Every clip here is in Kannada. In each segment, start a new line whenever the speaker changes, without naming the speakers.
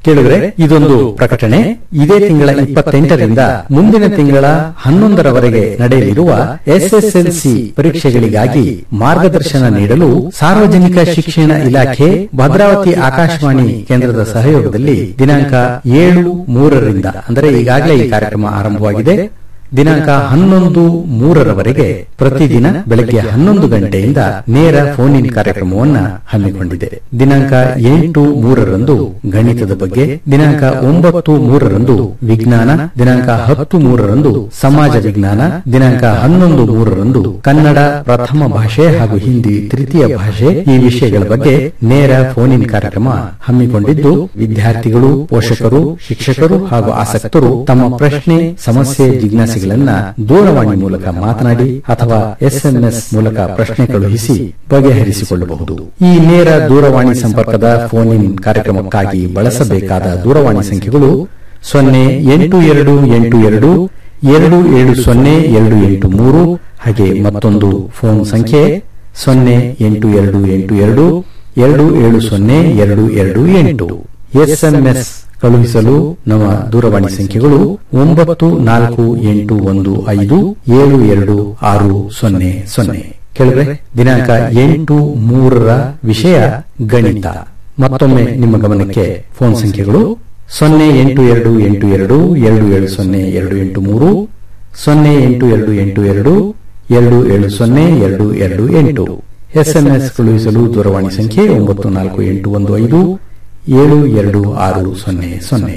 ಕೇಳಿದ್ರೆ ಇದೊಂದು ಪ್ರಕಟಣೆ ಇದೇ ತಿಂಗಳ ಇಪ್ಪತ್ತೆಂಟರಿಂದ ಮುಂದಿನ ತಿಂಗಳ ಹನ್ನೊಂದರವರೆಗೆ ನಡೆಯಲಿರುವ ಎಸ್ಎಸ್ಎಲ್ಸಿ ಪರೀಕ್ಷೆಗಳಿಗಾಗಿ ಮಾರ್ಗದರ್ಶನ ನೀಡಲು ಸಾರ್ವಜನಿಕ ಶಿಕ್ಷಣ ಇಲಾಖೆ ಭದ್ರಾವತಿ ಆಕಾಶವಾಣಿ ಕೇಂದ್ರದ ಸಹಯೋಗದಲ್ಲಿ ದಿನಾಂಕ ಏಳು ಮೂರರಿಂದ ಅಂದರೆ ಈಗಾಗಲೇ ಈ ಕಾರ್ಯಕ್ರಮ ಆರಂಭವಾಗಿದೆ ದಿನಾಂಕ ಹನ್ನೊಂದು ಮೂರರವರೆಗೆ ಪ್ರತಿದಿನ ಬೆಳಗ್ಗೆ ಹನ್ನೊಂದು ಗಂಟೆಯಿಂದ ನೇರ ಫೋನ್ ಇನ್ ಕಾರ್ಯಕ್ರಮವನ್ನ ಹಮ್ಮಿಕೊಂಡಿದೆ ದಿನಾಂಕ ಎಂಟು ಮೂರರಂದು ಗಣಿತದ ಬಗ್ಗೆ ದಿನಾಂಕ ಒಂಬತ್ತು ಮೂರರಂದು ವಿಜ್ಞಾನ ದಿನಾಂಕ ಹತ್ತು ಮೂರರಂದು ಸಮಾಜ ವಿಜ್ಞಾನ ದಿನಾಂಕ ಹನ್ನೊಂದು ಮೂರರಂದು ಕನ್ನಡ ಪ್ರಥಮ ಭಾಷೆ ಹಾಗೂ ಹಿಂದಿ ತೃತೀಯ ಭಾಷೆ ಈ ವಿಷಯಗಳ ಬಗ್ಗೆ ನೇರ ಫೋನ್ ಇನ್ ಕಾರ್ಯಕ್ರಮ ಹಮ್ಮಿಕೊಂಡಿದ್ದು ವಿದ್ಯಾರ್ಥಿಗಳು ಪೋಷಕರು ಶಿಕ್ಷಕರು ಹಾಗೂ ಆಸಕ್ತರು ತಮ್ಮ ಪ್ರಶ್ನೆ ಸಮಸ್ಯೆ ಜಿಜ್ಞಾಸೆಗಳನ್ನ ದೂರವಾಣಿ ಮೂಲಕ ಮಾತನಾಡಿ ಅಥವಾ ಎಸ್ಎಂಎಸ್ ಮೂಲಕ ಪ್ರಶ್ನೆ ಕಳುಹಿಸಿ ಬಗೆಹರಿಸಿಕೊಳ್ಳಬಹುದು ಈ ನೇರ ದೂರವಾಣಿ ಸಂಪರ್ಕದ ಫೋನ್ ಇನ್ ಕಾರ್ಯಕ್ರಮಕ್ಕಾಗಿ ಬಳಸಬೇಕಾದ ದೂರವಾಣಿ ಸಂಖ್ಯೆಗಳು ಸೊನ್ನೆ ಎಂಟು ಎರಡು ಎಂಟು ಎರಡು ಎರಡು ಏಳು ಸೊನ್ನೆ ಎರಡು ಎಂಟು ಮೂರು ಹಾಗೆ ಮತ್ತೊಂದು ಫೋನ್ ಸಂಖ್ಯೆ ಸೊನ್ನೆ ಎಂಟು ಎರಡು ಎಂಟು ಎರಡು ಎರಡು ಏಳು ಸೊನ್ನೆ ಎರಡು ಎರಡು ಎಂಟು ಎಸ್ಎಂಎಸ್ ಕಳುಹಿಸಲು ನಮ್ಮ ದೂರವಾಣಿ ಸಂಖ್ಯೆಗಳು ಒಂಬತ್ತು ನಾಲ್ಕು ಎಂಟು ಒಂದು ಐದು ಏಳು ಎರಡು ಆರು ಸೊನ್ನೆ ಸೊನ್ನೆ ಕೇಳಿದ್ರೆ ದಿನಾಂಕ ಎಂಟು ಮೂರರ ವಿಷಯ ಗಣಿತ ಮತ್ತೊಮ್ಮೆ ನಿಮ್ಮ ಗಮನಕ್ಕೆ ಫೋನ್ ಸಂಖ್ಯೆಗಳು ಸೊನ್ನೆ ಎಂಟು ಎರಡು ಎಂಟು ಎರಡು ಎರಡು ಏಳು ಸೊನ್ನೆ ಎರಡು ಎಂಟು ಮೂರು ಸೊನ್ನೆ ಎಂಟು ಎರಡು ಎಂಟು ಎರಡು ಎರಡು ಏಳು ಸೊನ್ನೆ ಎರಡು ಎರಡು ಎಂಟು ಎಸ್ಎಂಎಸ್ ಕಳುಹಿಸಲು ದೂರವಾಣಿ ಸಂಖ್ಯೆ ಒಂಬತ್ತು ನಾಲ್ಕು ಎಂಟು ಒಂದು ಐದು ಏಳು ಎರಡು ಆರು ಸೊನ್ನೆ ಸೊನ್ನೆ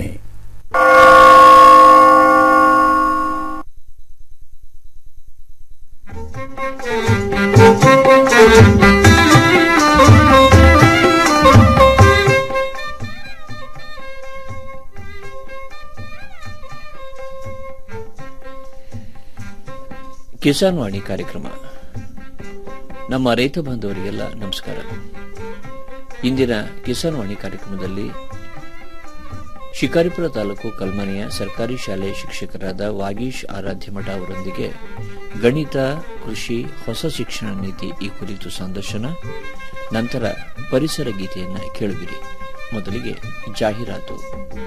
ಕಿಸಾನ್ ವಾಣಿ ಕಾರ್ಯಕ್ರಮ ನಮ್ಮ ರೈತ ಬಾಂಧವರಿಗೆಲ್ಲ ನಮಸ್ಕಾರ ಇಂದಿನ ಕಿಸಾನ್ ವಾಣಿ ಕಾರ್ಯಕ್ರಮದಲ್ಲಿ ಶಿಕಾರಿಪುರ ತಾಲೂಕು ಕಲ್ಮನೆಯ ಸರ್ಕಾರಿ ಶಾಲೆ ಶಿಕ್ಷಕರಾದ ವಾಗೀಶ್ ಆರಾಧ್ಯ ಮಠ ಅವರೊಂದಿಗೆ ಗಣಿತ ಕೃಷಿ ಹೊಸ ಶಿಕ್ಷಣ ನೀತಿ ಈ ಕುರಿತು ಸಂದರ್ಶನ ನಂತರ ಪರಿಸರ ಗೀತೆಯನ್ನು ಕೇಳುವಿರಿ ಮೊದಲಿಗೆ ಜಾಹೀರಾತು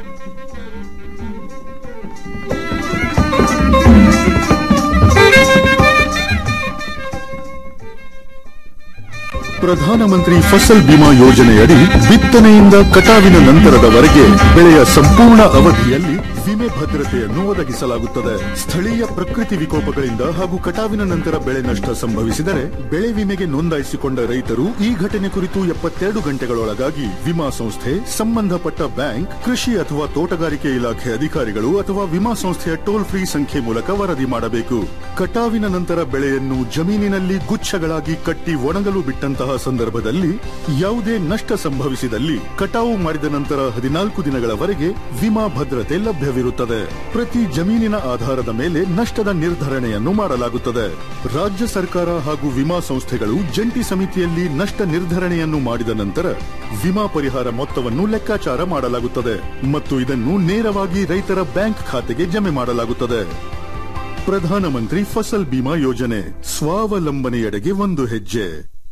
ಪ್ರಧಾನಮಂತ್ರಿ ಫಸಲ್ ಬಿಮಾ ಯೋಜನೆಯಡಿ ಬಿತ್ತನೆಯಿಂದ ಕಟಾವಿನ ನಂತರದವರೆಗೆ ಬೆಳೆಯ ಸಂಪೂರ್ಣ ಅವಧಿಯಲ್ಲಿ ವಿಮೆ ಭದ್ರತೆಯನ್ನು ಒದಗಿಸಲಾಗುತ್ತದೆ ಸ್ಥಳೀಯ ಪ್ರಕೃತಿ ವಿಕೋಪಗಳಿಂದ ಹಾಗೂ ಕಟಾವಿನ ನಂತರ ಬೆಳೆ ನಷ್ಟ ಸಂಭವಿಸಿದರೆ ಬೆಳೆ ವಿಮೆಗೆ ನೋಂದಾಯಿಸಿಕೊಂಡ ರೈತರು ಈ ಘಟನೆ ಕುರಿತು ಎಪ್ಪತ್ತೆರಡು ಗಂಟೆಗಳೊಳಗಾಗಿ ವಿಮಾ ಸಂಸ್ಥೆ ಸಂಬಂಧಪಟ್ಟ ಬ್ಯಾಂಕ್ ಕೃಷಿ ಅಥವಾ ತೋಟಗಾರಿಕೆ ಇಲಾಖೆ ಅಧಿಕಾರಿಗಳು ಅಥವಾ ವಿಮಾ ಸಂಸ್ಥೆಯ ಟೋಲ್ ಫ್ರೀ ಸಂಖ್ಯೆ ಮೂಲಕ ವರದಿ ಮಾಡಬೇಕು ಕಟಾವಿನ ನಂತರ ಬೆಳೆಯನ್ನು ಜಮೀನಿನಲ್ಲಿ ಗುಚ್ಛಗಳಾಗಿ ಕಟ್ಟಿ ಒಣಗಲು ಬಿಟ್ಟಂತಹ ಸಂದರ್ಭದಲ್ಲಿ ಯಾವುದೇ ನಷ್ಟ ಸಂಭವಿಸಿದಲ್ಲಿ ಕಟಾವು ಮಾಡಿದ ನಂತರ ಹದಿನಾಲ್ಕು ದಿನಗಳವರೆಗೆ ವಿಮಾ ಭದ್ರತೆ ಲಭ್ಯವಿರುತ್ತದೆ ಪ್ರತಿ ಜಮೀನಿನ ಆಧಾರದ ಮೇಲೆ ನಷ್ಟದ ನಿರ್ಧರಣೆಯನ್ನು ಮಾಡಲಾಗುತ್ತದೆ ರಾಜ್ಯ ಸರ್ಕಾರ ಹಾಗೂ ವಿಮಾ ಸಂಸ್ಥೆಗಳು ಜಂಟಿ ಸಮಿತಿಯಲ್ಲಿ ನಷ್ಟ ನಿರ್ಧರಣೆಯನ್ನು ಮಾಡಿದ ನಂತರ ವಿಮಾ ಪರಿಹಾರ ಮೊತ್ತವನ್ನು ಲೆಕ್ಕಾಚಾರ ಮಾಡಲಾಗುತ್ತದೆ ಮತ್ತು ಇದನ್ನು ನೇರವಾಗಿ ರೈತರ ಬ್ಯಾಂಕ್ ಖಾತೆಗೆ ಜಮೆ ಮಾಡಲಾಗುತ್ತದೆ ಪ್ರಧಾನಮಂತ್ರಿ ಫಸಲ್ ಬಿಮಾ ಯೋಜನೆ ಸ್ವಾವಲಂಬನೆಯೆಡೆಗೆ ಒಂದು ಹೆಜ್ಜೆ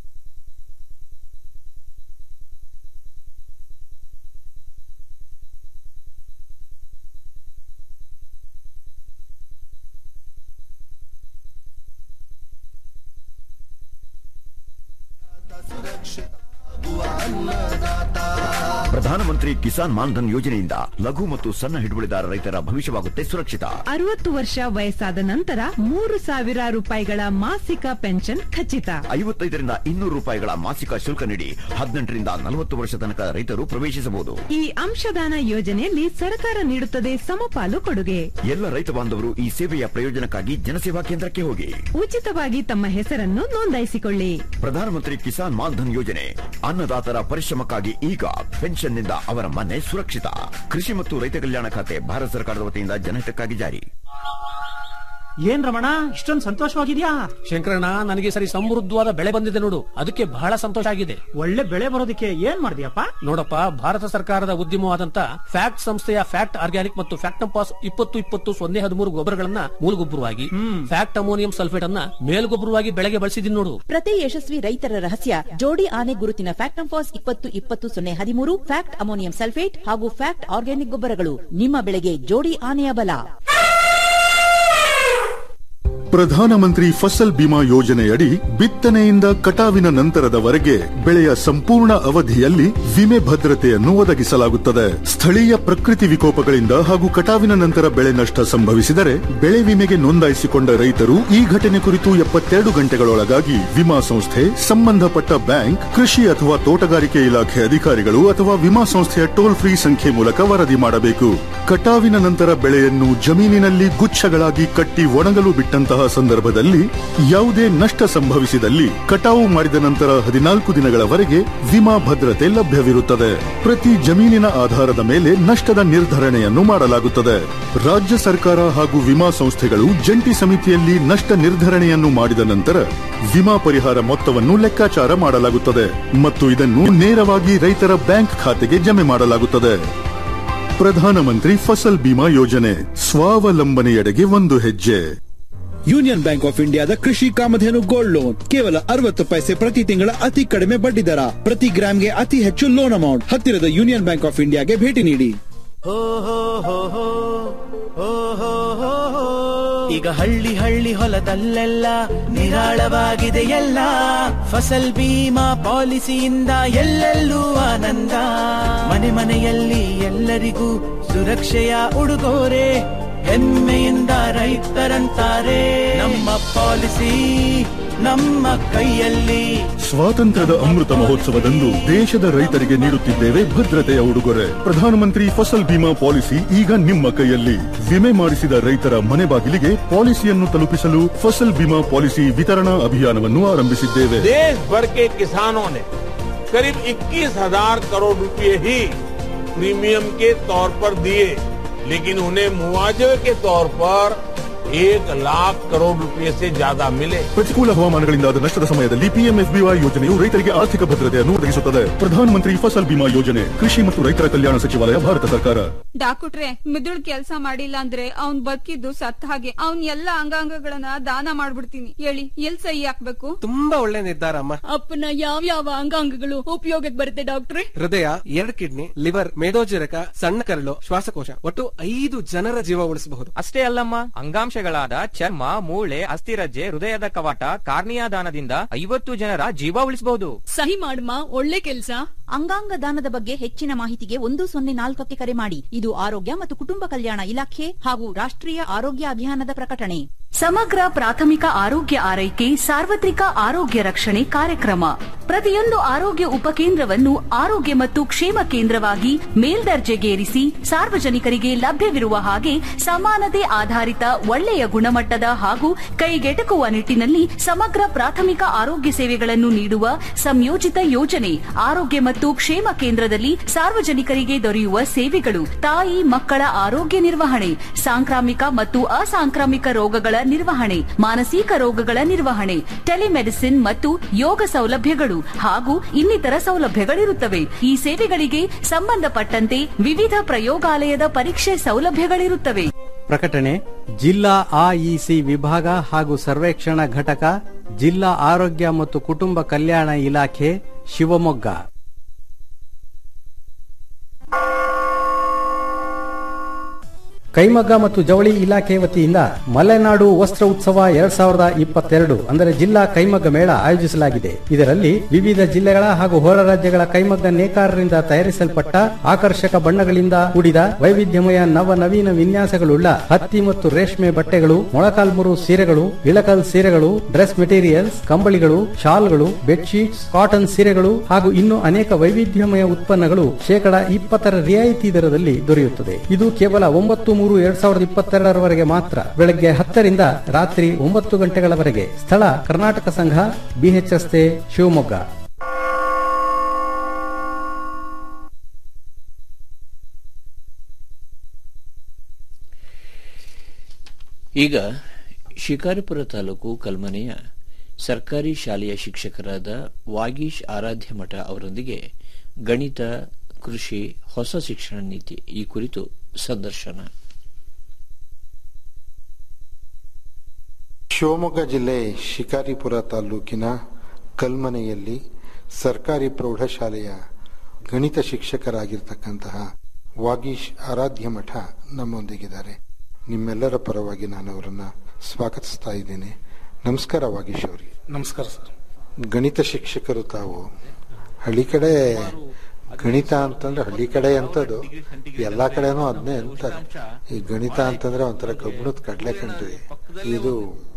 ಪ್ರಧಾನಮಂತ್ರಿ ಕಿಸಾನ್ ಮಾನ್ಧನ್ ಯೋಜನೆಯಿಂದ ಲಘು ಮತ್ತು ಸಣ್ಣ ಹಿಡುವಳಿದಾರ ರೈತರ ಭವಿಷ್ಯವಾಗುತ್ತೆ ಸುರಕ್ಷಿತ
ಅರವತ್ತು ವರ್ಷ ವಯಸ್ಸಾದ ನಂತರ ಮೂರು ಸಾವಿರ ರೂಪಾಯಿಗಳ ಮಾಸಿಕ ಪೆನ್ಷನ್ ಖಚಿತ
ಐವತ್ತೈದರಿಂದ ಇನ್ನೂರು ರೂಪಾಯಿಗಳ ಮಾಸಿಕ ಶುಲ್ಕ ನೀಡಿ ಹದಿನೆಂಟರಿಂದ ನಲವತ್ತು ವರ್ಷ ತನಕ ರೈತರು ಪ್ರವೇಶಿಸಬಹುದು
ಈ ಅಂಶದಾನ ಯೋಜನೆಯಲ್ಲಿ ಸರ್ಕಾರ ನೀಡುತ್ತದೆ ಸಮಪಾಲು ಕೊಡುಗೆ
ಎಲ್ಲ ರೈತ ಬಾಂಧವರು ಈ ಸೇವೆಯ ಪ್ರಯೋಜನಕ್ಕಾಗಿ ಜನಸೇವಾ ಕೇಂದ್ರಕ್ಕೆ ಹೋಗಿ
ಉಚಿತವಾಗಿ ತಮ್ಮ ಹೆಸರನ್ನು ನೋಂದಾಯಿಸಿಕೊಳ್ಳಿ
ಪ್ರಧಾನಮಂತ್ರಿ ಕಿಸಾನ್ ಮಾನ್ಧನ್ ಯೋಜನೆ ಅನ್ನದಾತರ ಪರಿಶ್ರಮಕ್ಕಾಗಿ ಈಗ ಪೆನ್ಷನ್ನಿಂದ ಅವರ ಮನೆ ಸುರಕ್ಷಿತ ಕೃಷಿ ಮತ್ತು ರೈತ ಕಲ್ಯಾಣ ಖಾತೆ ಭಾರತ ಸರ್ಕಾರದ ವತಿಯಿಂದ ಜನಹಿತಕ್ಕಾಗಿ ಜಾರಿ
ಏನ್ ರಮಣ ಇಷ್ಟೊಂದು ಸಂತೋಷವಾಗಿದ್ಯಾ
ಶಂಕರಣ್ಣ ನನಗೆ ಈ ಸರಿ ಸಮೃದ್ಧವಾದ ಬೆಳೆ ಬಂದಿದೆ ನೋಡು ಅದಕ್ಕೆ ಬಹಳ ಸಂತೋಷ ಆಗಿದೆ
ಒಳ್ಳೆ ಬೆಳೆ ಬರೋದಕ್ಕೆ ಏನ್ ಮಾಡಿದ್ಯಪ್ಪ
ನೋಡಪ್ಪ ಭಾರತ ಸರ್ಕಾರದ ಉದ್ಯಮವಾದಂತ ಫ್ಯಾಕ್ಟ್ ಸಂಸ್ಥೆಯ ಫ್ಯಾಕ್ಟ್ ಆರ್ಗ್ಯಾನಿಕ್ ಮತ್ತು ಫ್ಯಾಕ್ಟಂಪಾಸ್ ಇಪ್ಪತ್ತು ಇಪ್ಪತ್ತು ಸೊನ್ನೆ ಹದಿಮೂರು ಗೊಬ್ಬರಗಳನ್ನ ಮೂಲಗೊಬ್ಬರವಾಗಿ ಫ್ಯಾಕ್ಟ್ ಅಮೋನಿಯಂ ಸಲ್ಫೇಟ್ ಅನ್ನ ಮೇಲ್ಗೊಬ್ಬರವಾಗಿ ಬೆಳೆಗೆ ಬಳಸಿದೀನಿ ನೋಡು
ಪ್ರತಿ ಯಶಸ್ವಿ ರೈತರ ರಹಸ್ಯ ಜೋಡಿ ಆನೆ ಗುರುತಿನ ಫ್ಯಾಕ್ಟಂಫಾಸ್ ಇಪ್ಪತ್ತು ಇಪ್ಪತ್ತು ಸೊನ್ನೆ ಹದಿಮೂರು ಫ್ಯಾಕ್ಟ್ ಅಮೋನಿಯಂ ಸಲ್ಫೇಟ್ ಹಾಗೂ ಫ್ಯಾಕ್ಟ್ ಆರ್ಗ್ಯಾನಿಕ್ ಗೊಬ್ಬರಗಳು ನಿಮ್ಮ ಬೆಳೆಗೆ ಜೋಡಿ ಆನೆಯ ಬಲ
ಪ್ರಧಾನಮಂತ್ರಿ ಫಸಲ್ ಬಿಮಾ ಯೋಜನೆಯಡಿ ಬಿತ್ತನೆಯಿಂದ ಕಟಾವಿನ ನಂತರದವರೆಗೆ ಬೆಳೆಯ ಸಂಪೂರ್ಣ ಅವಧಿಯಲ್ಲಿ ವಿಮೆ ಭದ್ರತೆಯನ್ನು ಒದಗಿಸಲಾಗುತ್ತದೆ ಸ್ಥಳೀಯ ಪ್ರಕೃತಿ ವಿಕೋಪಗಳಿಂದ ಹಾಗೂ ಕಟಾವಿನ ನಂತರ ಬೆಳೆ ನಷ್ಟ ಸಂಭವಿಸಿದರೆ ಬೆಳೆ ವಿಮೆಗೆ ನೋಂದಾಯಿಸಿಕೊಂಡ ರೈತರು ಈ ಘಟನೆ ಕುರಿತು ಎಪ್ಪತ್ತೆರಡು ಗಂಟೆಗಳೊಳಗಾಗಿ ವಿಮಾ ಸಂಸ್ಥೆ ಸಂಬಂಧಪಟ್ಟ ಬ್ಯಾಂಕ್ ಕೃಷಿ ಅಥವಾ ತೋಟಗಾರಿಕೆ ಇಲಾಖೆ ಅಧಿಕಾರಿಗಳು ಅಥವಾ ವಿಮಾ ಸಂಸ್ಥೆಯ ಟೋಲ್ ಫ್ರೀ ಸಂಖ್ಯೆ ಮೂಲಕ ವರದಿ ಮಾಡಬೇಕು ಕಟಾವಿನ ನಂತರ ಬೆಳೆಯನ್ನು ಜಮೀನಿನಲ್ಲಿ ಗುಚ್ಛಗಳಾಗಿ ಕಟ್ಟಿ ಒಣಗಲು ಬಿಟ್ಟಂತಹ ಸಂದರ್ಭದಲ್ಲಿ ಯಾವುದೇ ನಷ್ಟ ಸಂಭವಿಸಿದಲ್ಲಿ ಕಟಾವು ಮಾಡಿದ ನಂತರ ಹದಿನಾಲ್ಕು ದಿನಗಳವರೆಗೆ ವಿಮಾ ಭದ್ರತೆ ಲಭ್ಯವಿರುತ್ತದೆ ಪ್ರತಿ ಜಮೀನಿನ ಆಧಾರದ ಮೇಲೆ ನಷ್ಟದ ನಿರ್ಧರಣೆಯನ್ನು ಮಾಡಲಾಗುತ್ತದೆ ರಾಜ್ಯ ಸರ್ಕಾರ ಹಾಗೂ ವಿಮಾ ಸಂಸ್ಥೆಗಳು ಜಂಟಿ ಸಮಿತಿಯಲ್ಲಿ ನಷ್ಟ ನಿರ್ಧರಣೆಯನ್ನು ಮಾಡಿದ ನಂತರ ವಿಮಾ ಪರಿಹಾರ ಮೊತ್ತವನ್ನು ಲೆಕ್ಕಾಚಾರ ಮಾಡಲಾಗುತ್ತದೆ ಮತ್ತು ಇದನ್ನು ನೇರವಾಗಿ ರೈತರ ಬ್ಯಾಂಕ್ ಖಾತೆಗೆ ಜಮೆ ಮಾಡಲಾಗುತ್ತದೆ ಪ್ರಧಾನಮಂತ್ರಿ ಫಸಲ್ ಬಿಮಾ ಯೋಜನೆ ಸ್ವಾವಲಂಬನೆಯೆಡೆಗೆ ಒಂದು ಹೆಜ್ಜೆ
ಯೂನಿಯನ್ ಬ್ಯಾಂಕ್ ಆಫ್ ಇಂಡಿಯಾದ ಕೃಷಿ ಕಾಮಧೇನು ಗೋಲ್ಡ್ ಲೋನ್ ಕೇವಲ ಅರವತ್ತು ಪೈಸೆ ಪ್ರತಿ ತಿಂಗಳ ಅತಿ ಕಡಿಮೆ ಬಡ್ಡಿ ದರ ಪ್ರತಿ ಗ್ರಾಮ್ಗೆ ಅತಿ ಹೆಚ್ಚು ಲೋನ್ ಅಮೌಂಟ್ ಹತ್ತಿರದ ಯೂನಿಯನ್ ಬ್ಯಾಂಕ್ ಆಫ್ ಇಂಡಿಯಾಗೆ ಭೇಟಿ ನೀಡಿ
ಈಗ ಹಳ್ಳಿ ಹಳ್ಳಿ ಹೊಲದಲ್ಲೆಲ್ಲ ನಿರಾಳವಾಗಿದೆ ಎಲ್ಲ ಫಸಲ್ ಬೀಮಾ ಪಾಲಿಸಿಯಿಂದ ಎಲ್ಲೆಲ್ಲೂ ಆನಂದ ಮನೆ ಮನೆಯಲ್ಲಿ ಎಲ್ಲರಿಗೂ ಸುರಕ್ಷೆಯ ಉಡುಗೊರೆ ಹೆಮ್ಮೆಯಿಂದ ರೈತರಂತಾರೆ ನಮ್ಮ ಪಾಲಿಸಿ ನಮ್ಮ ಕೈಯಲ್ಲಿ
ಸ್ವಾತಂತ್ರ್ಯದ ಅಮೃತ ಮಹೋತ್ಸವದಂದು ದೇಶದ ರೈತರಿಗೆ ನೀಡುತ್ತಿದ್ದೇವೆ ಭದ್ರತೆಯ ಉಡುಗೊರೆ ಪ್ರಧಾನಮಂತ್ರಿ ಫಸಲ್ ಬಿಮಾ ಪಾಲಿಸಿ ಈಗ ನಿಮ್ಮ ಕೈಯಲ್ಲಿ ವಿಮೆ ಮಾಡಿಸಿದ ರೈತರ ಮನೆ ಬಾಗಿಲಿಗೆ ಪಾಲಿಸಿಯನ್ನು ತಲುಪಿಸಲು ಫಸಲ್ ಬಿಮಾ ಪಾಲಿಸಿ ವಿತರಣಾ ಅಭಿಯಾನವನ್ನು ಆರಂಭಿಸಿದ್ದೇವೆ
देश भर के किसानों ने करीब 21,000 करोड़ रुपए ही प्रीमियम के तौर पर दिए लेकिन उन्हें मुआवजे के तौर पर एक लाख करोड़ रुपए से ज्यादा मिले
ಪ್ರತಿಕೂಲ ಹವಾಮಾನಗಳಿಂದಾದ ನಷ್ಟದ ಸಮಯದಲ್ಲಿ ಪಿಎಂಎಫ್ಬಿವೈ ಯೋಜನೆಯು ರೈತರಿಗೆ ಆರ್ಥಿಕ ಭದ್ರತೆಯನ್ನು ಒದಗಿಸುತ್ತದೆ ಪ್ರಧಾನಮಂತ್ರಿ ಫಸಲ್ ಬಿಮಾ ಯೋಜನೆ ಕೃಷಿ ಮತ್ತು ರೈತರ ಕಲ್ಯಾಣ ಸಚಿವಾಲಯ ಭಾರತ ಸರ್ಕಾರ
ಡಾಕ್ಟ್ರೆ ಮಿದುಳ್ ಕೆಲ್ಸ ಮಾಡಿಲ್ಲ ಅಂದ್ರೆ ಅವ್ನ್ ಬದುಕಿದ್ದು ಸತ್ತ ಹಾಗೆ ಅವ್ನ್ ಎಲ್ಲಾ ಅಂಗಾಂಗಗಳನ್ನ ದಾನ ಮಾಡ್ಬಿಡ್ತೀನಿ ಹೇಳಿ ಎಲ್ ಸಹಿ ಹಾಕ್ಬೇಕು
ತುಂಬಾ ಒಳ್ಳೆ ನಿರ್ಧಾರ ಅಮ್ಮ
ಅಪ್ಪನ ಯಾವ ಯಾವ ಅಂಗಾಂಗಗಳು ಉಪಯೋಗಕ್ಕೆ ಬರುತ್ತೆ ಡಾಕ್ಟ್ರೆ
ಹೃದಯ ಎರಡು ಕಿಡ್ನಿ ಲಿವರ್ ಮೇದೋಜರಕ ಸಣ್ಣ ಕರಳು ಶ್ವಾಸಕೋಶ ಒಟ್ಟು ಐದು ಜನರ ಜೀವ ಉಳಿಸಬಹುದು
ಅಷ್ಟೇ ಅಲ್ಲಮ್ಮ ಅಂಗಾಂಶಗಳಾದ ಚರ್ಮ ಮೂಳೆ ಅಸ್ಥಿರಜ್ಜೆ ಹೃದಯದ ಕವಾಟ ಕಾರ್ನಿಯಾ ದಾನದಿಂದ ಐವತ್ತು ಜನರ ಜೀವ ಉಳಿಸಬಹುದು
ಸಹಿ ಮಾಡಮ್ಮ ಒಳ್ಳೆ ಕೆಲ್ಸ
ಅಂಗಾಂಗ ದಾನದ ಬಗ್ಗೆ ಹೆಚ್ಚಿನ ಮಾಹಿತಿಗೆ ಒಂದು ಸೊನ್ನೆ ನಾಲ್ಕಕ್ಕೆ ಕರೆ ಮಾಡಿ ಇದು ಆರೋಗ್ಯ ಮತ್ತು ಕುಟುಂಬ ಕಲ್ಯಾಣ ಇಲಾಖೆ ಹಾಗೂ ರಾಷ್ಟ್ರೀಯ ಆರೋಗ್ಯ ಅಭಿಯಾನದ ಪ್ರಕಟಣೆ
ಸಮಗ್ರ ಪ್ರಾಥಮಿಕ ಆರೋಗ್ಯ ಆರೈಕೆ ಸಾರ್ವತ್ರಿಕ ಆರೋಗ್ಯ ರಕ್ಷಣೆ ಕಾರ್ಯಕ್ರಮ ಪ್ರತಿಯೊಂದು ಆರೋಗ್ಯ ಉಪಕೇಂದ್ರವನ್ನು ಆರೋಗ್ಯ ಮತ್ತು ಕ್ಷೇಮ ಕೇಂದ್ರವಾಗಿ ಮೇಲ್ದರ್ಜೆಗೇರಿಸಿ ಸಾರ್ವಜನಿಕರಿಗೆ ಲಭ್ಯವಿರುವ ಹಾಗೆ ಸಮಾನತೆ ಆಧಾರಿತ ಒಳ್ಳೆಯ ಗುಣಮಟ್ಟದ ಹಾಗೂ ಕೈಗೆಟಕುವ ನಿಟ್ಟಿನಲ್ಲಿ ಸಮಗ್ರ ಪ್ರಾಥಮಿಕ ಆರೋಗ್ಯ ಸೇವೆಗಳನ್ನು ನೀಡುವ ಸಂಯೋಜಿತ ಯೋಜನೆ ಆರೋಗ್ಯ ಮತ್ತು ಕ್ಷೇಮ ಕೇಂದ್ರದಲ್ಲಿ ಸಾರ್ವಜನಿಕರಿಗೆ ದೊರೆಯುವ ಸೇವೆಗಳು ತಾಯಿ ಮಕ್ಕಳ ಆರೋಗ್ಯ ನಿರ್ವಹಣೆ ಸಾಂಕ್ರಾಮಿಕ ಮತ್ತು ಅಸಾಂಕ್ರಾಮಿಕ ರೋಗಗಳ ನಿರ್ವಹಣೆ ಮಾನಸಿಕ ರೋಗಗಳ ನಿರ್ವಹಣೆ ಟೆಲಿಮೆಡಿಸಿನ್ ಮತ್ತು ಯೋಗ ಸೌಲಭ್ಯಗಳು ಹಾಗೂ ಇನ್ನಿತರ ಸೌಲಭ್ಯಗಳಿರುತ್ತವೆ ಈ ಸೇವೆಗಳಿಗೆ ಸಂಬಂಧಪಟ್ಟಂತೆ ವಿವಿಧ ಪ್ರಯೋಗಾಲಯದ ಪರೀಕ್ಷೆ ಸೌಲಭ್ಯಗಳಿರುತ್ತವೆ
ಪ್ರಕಟಣೆ ಜಿಲ್ಲಾ ಆಇಸಿ ವಿಭಾಗ ಹಾಗೂ ಸರ್ವೇಕ್ಷಣಾ ಘಟಕ ಜಿಲ್ಲಾ ಆರೋಗ್ಯ ಮತ್ತು ಕುಟುಂಬ ಕಲ್ಯಾಣ ಇಲಾಖೆ ಶಿವಮೊಗ್ಗ ಕೈಮಗ್ಗ ಮತ್ತು ಜವಳಿ ಇಲಾಖೆ ವತಿಯಿಂದ ಮಲೆನಾಡು ವಸ್ತ್ರ ಉತ್ಸವ ಎರಡ್ ಸಾವಿರದ ಇಪ್ಪತ್ತೆರಡು ಅಂದರೆ ಜಿಲ್ಲಾ ಕೈಮಗ್ಗ ಮೇಳ ಆಯೋಜಿಸಲಾಗಿದೆ ಇದರಲ್ಲಿ ವಿವಿಧ ಜಿಲ್ಲೆಗಳ ಹಾಗೂ ಹೊರ ರಾಜ್ಯಗಳ ಕೈಮಗ್ಗ ನೇಕಾರರಿಂದ ತಯಾರಿಸಲ್ಪಟ್ಟ ಆಕರ್ಷಕ ಬಣ್ಣಗಳಿಂದ ಕೂಡಿದ ವೈವಿಧ್ಯಮಯ ನವ ನವೀನ ವಿನ್ಯಾಸಗಳುಳ್ಳ ಹತ್ತಿ ಮತ್ತು ರೇಷ್ಮೆ ಬಟ್ಟೆಗಳು ಮೊಳಕಾಲ್ಮುರು ಸೀರೆಗಳು ಇಳಕಲ್ ಸೀರೆಗಳು ಡ್ರೆಸ್ ಮೆಟೀರಿಯಲ್ಸ್ ಕಂಬಳಿಗಳು ಶಾಲ್ಗಳು ಬೆಡ್ಶೀಟ್ಸ್ ಕಾಟನ್ ಸೀರೆಗಳು ಹಾಗೂ ಇನ್ನೂ ಅನೇಕ ವೈವಿಧ್ಯಮಯ ಉತ್ಪನ್ನಗಳು ಶೇಕಡ ಇಪ್ಪತ್ತರ ರಿಯಾಯಿತಿ ದರದಲ್ಲಿ ದೊರೆಯುತ್ತದೆ ಇದು ಕೇವಲ ಒಂಬತ್ತು ಮೂರು ಎರಡ್ ಸಾವಿರದ ಇಪ್ಪತ್ತೆರಡರವರೆಗೆ ಮಾತ್ರ ಬೆಳಗ್ಗೆ ಹತ್ತರಿಂದ ರಾತ್ರಿ ಒಂಬತ್ತು ಗಂಟೆಗಳವರೆಗೆ ಸ್ಥಳ ಕರ್ನಾಟಕ ಸಂಘ ಬಿಎಚ್ ರಸ್ತೆ ಶಿವಮೊಗ್ಗ
ಈಗ ಶಿಕಾರಿಪುರ ತಾಲೂಕು ಕಲ್ಮನೆಯ ಸರ್ಕಾರಿ ಶಾಲೆಯ ಶಿಕ್ಷಕರಾದ ವಾಗೀಶ್ ಆರಾಧ್ಯ ಮಠ ಅವರೊಂದಿಗೆ ಗಣಿತ ಕೃಷಿ ಹೊಸ ಶಿಕ್ಷಣ ನೀತಿ ಈ ಕುರಿತು ಸಂದರ್ಶನ
ಶಿವಮೊಗ್ಗ ಜಿಲ್ಲೆ ಶಿಕಾರಿಪುರ ತಾಲೂಕಿನ ಕಲ್ಮನೆಯಲ್ಲಿ ಸರ್ಕಾರಿ ಪ್ರೌಢಶಾಲೆಯ ಗಣಿತ ಶಿಕ್ಷಕರಾಗಿರ್ತಕ್ಕಂತಹ ವಾಗೀಶ್ ಆರಾಧ್ಯ ಮಠ ನಮ್ಮೊಂದಿಗಿದ್ದಾರೆ ನಿಮ್ಮೆಲ್ಲರ ಪರವಾಗಿ ನಾನು ಅವರನ್ನ ಸ್ವಾಗತಿಸ್ತಾ ಇದ್ದೇನೆ ನಮಸ್ಕಾರ ವಾಗೀಶ್ ಅವರಿಗೆ
ನಮಸ್ಕಾರ ಸರ್
ಗಣಿತ ಶಿಕ್ಷಕರು ತಾವು ಹಳ್ಳಿ ಕಡೆ ಗಣಿತ ಅಂತಂದ್ರೆ ಹಳ್ಳಿ ಕಡೆ ಅಂತದ್ದು ಎಲ್ಲಾ ಕಡೆನೂ ಅದನ್ನೇ ಅಂತಾರೆ ಈ ಗಣಿತ ಅಂತಂದ್ರೆ ಒಂಥರ ಕಬ್ಬಿಣದ ಕಡ್ಲೆ ಕಣ್ರಿ ಇದು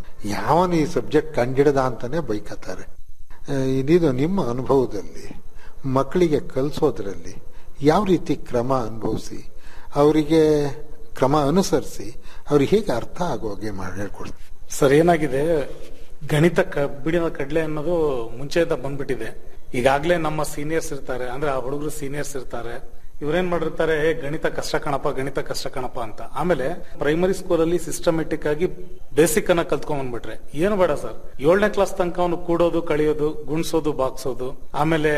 ಯಾವನ್ ಈ ಸಬ್ಜೆಕ್ಟ್ ಕಂಡಿಡದ ಅಂತಾನೆ ಬೈಕತ್ತಾರೆ ಆ, ಇದಿದು ನಿಮ್ಮ ಅನುಭವದಲ್ಲಿ ಮಕ್ಕಳಿಗೆ ಕಲಿಸೋದ್ರಲ್ಲಿ ಯಾವ ರೀತಿ ಕ್ರಮ ಅನುಭವಿಸಿ ಅವರಿಗೆ ಕ್ರಮ ಅನುಸರಿಸಿ ಅವ್ರಿಗೆ ಹೇಗೆ ಅರ್ಥ ಆಗೋ ಹಾಗೆ ಮಾಡಿ ಹೇಳ್ಕೊಡ್ತೀವಿ
ಸರ್ ಏನಾಗಿದೆ ಗಣಿತ ಕಬ್ಬಿಣದ ಕಡ್ಲೆ ಅನ್ನೋದು ಮುಂಚೆಯಿಂದ ಬಂದ್ಬಿಟ್ಟಿದೆ ಈಗಾಗ್ಲೇ ನಮ್ಮ ಸೀನಿಯರ್ಸ್ ಇರ್ತಾರೆ ಅಂದ್ರೆ ಆ ಹುಡುಗರು ಸೀನಿಯರ್ಸ್ ಇರ್ತಾರೆ ಇವ್ರೇನ್ ಮಾಡಿರ್ತಾರೆ "ಏ, ಗಣಿತ ಕಷ್ಟ ಕಣಪ್ಪ ಗಣಿತ ಕಷ್ಟ ಕಣಪ್ಪ ಅಂತ ಆಮೇಲೆ ಪ್ರೈಮರಿ ಸ್ಕೂಲಲ್ಲಿ ಸಿಸ್ಟಮೆಟಿಕ್ ಆಗಿ ಬೇಸಿಕ್ ಅನ್ನ ಕಲ್ತ್ಕೊಂಡ್ ಬಂದ್ಬಿಟ್ರೆ ಏನು ಬೇಡ ಸರ್ ಏಳನೇ ಕ್ಲಾಸ್ ತನಕ ಅವನು ಕೂಡೋದು ಕಳಿಯೋದು ಗುಣಿಸೋದು ಬಾಗ್ಸೋದು ಆಮೇಲೆ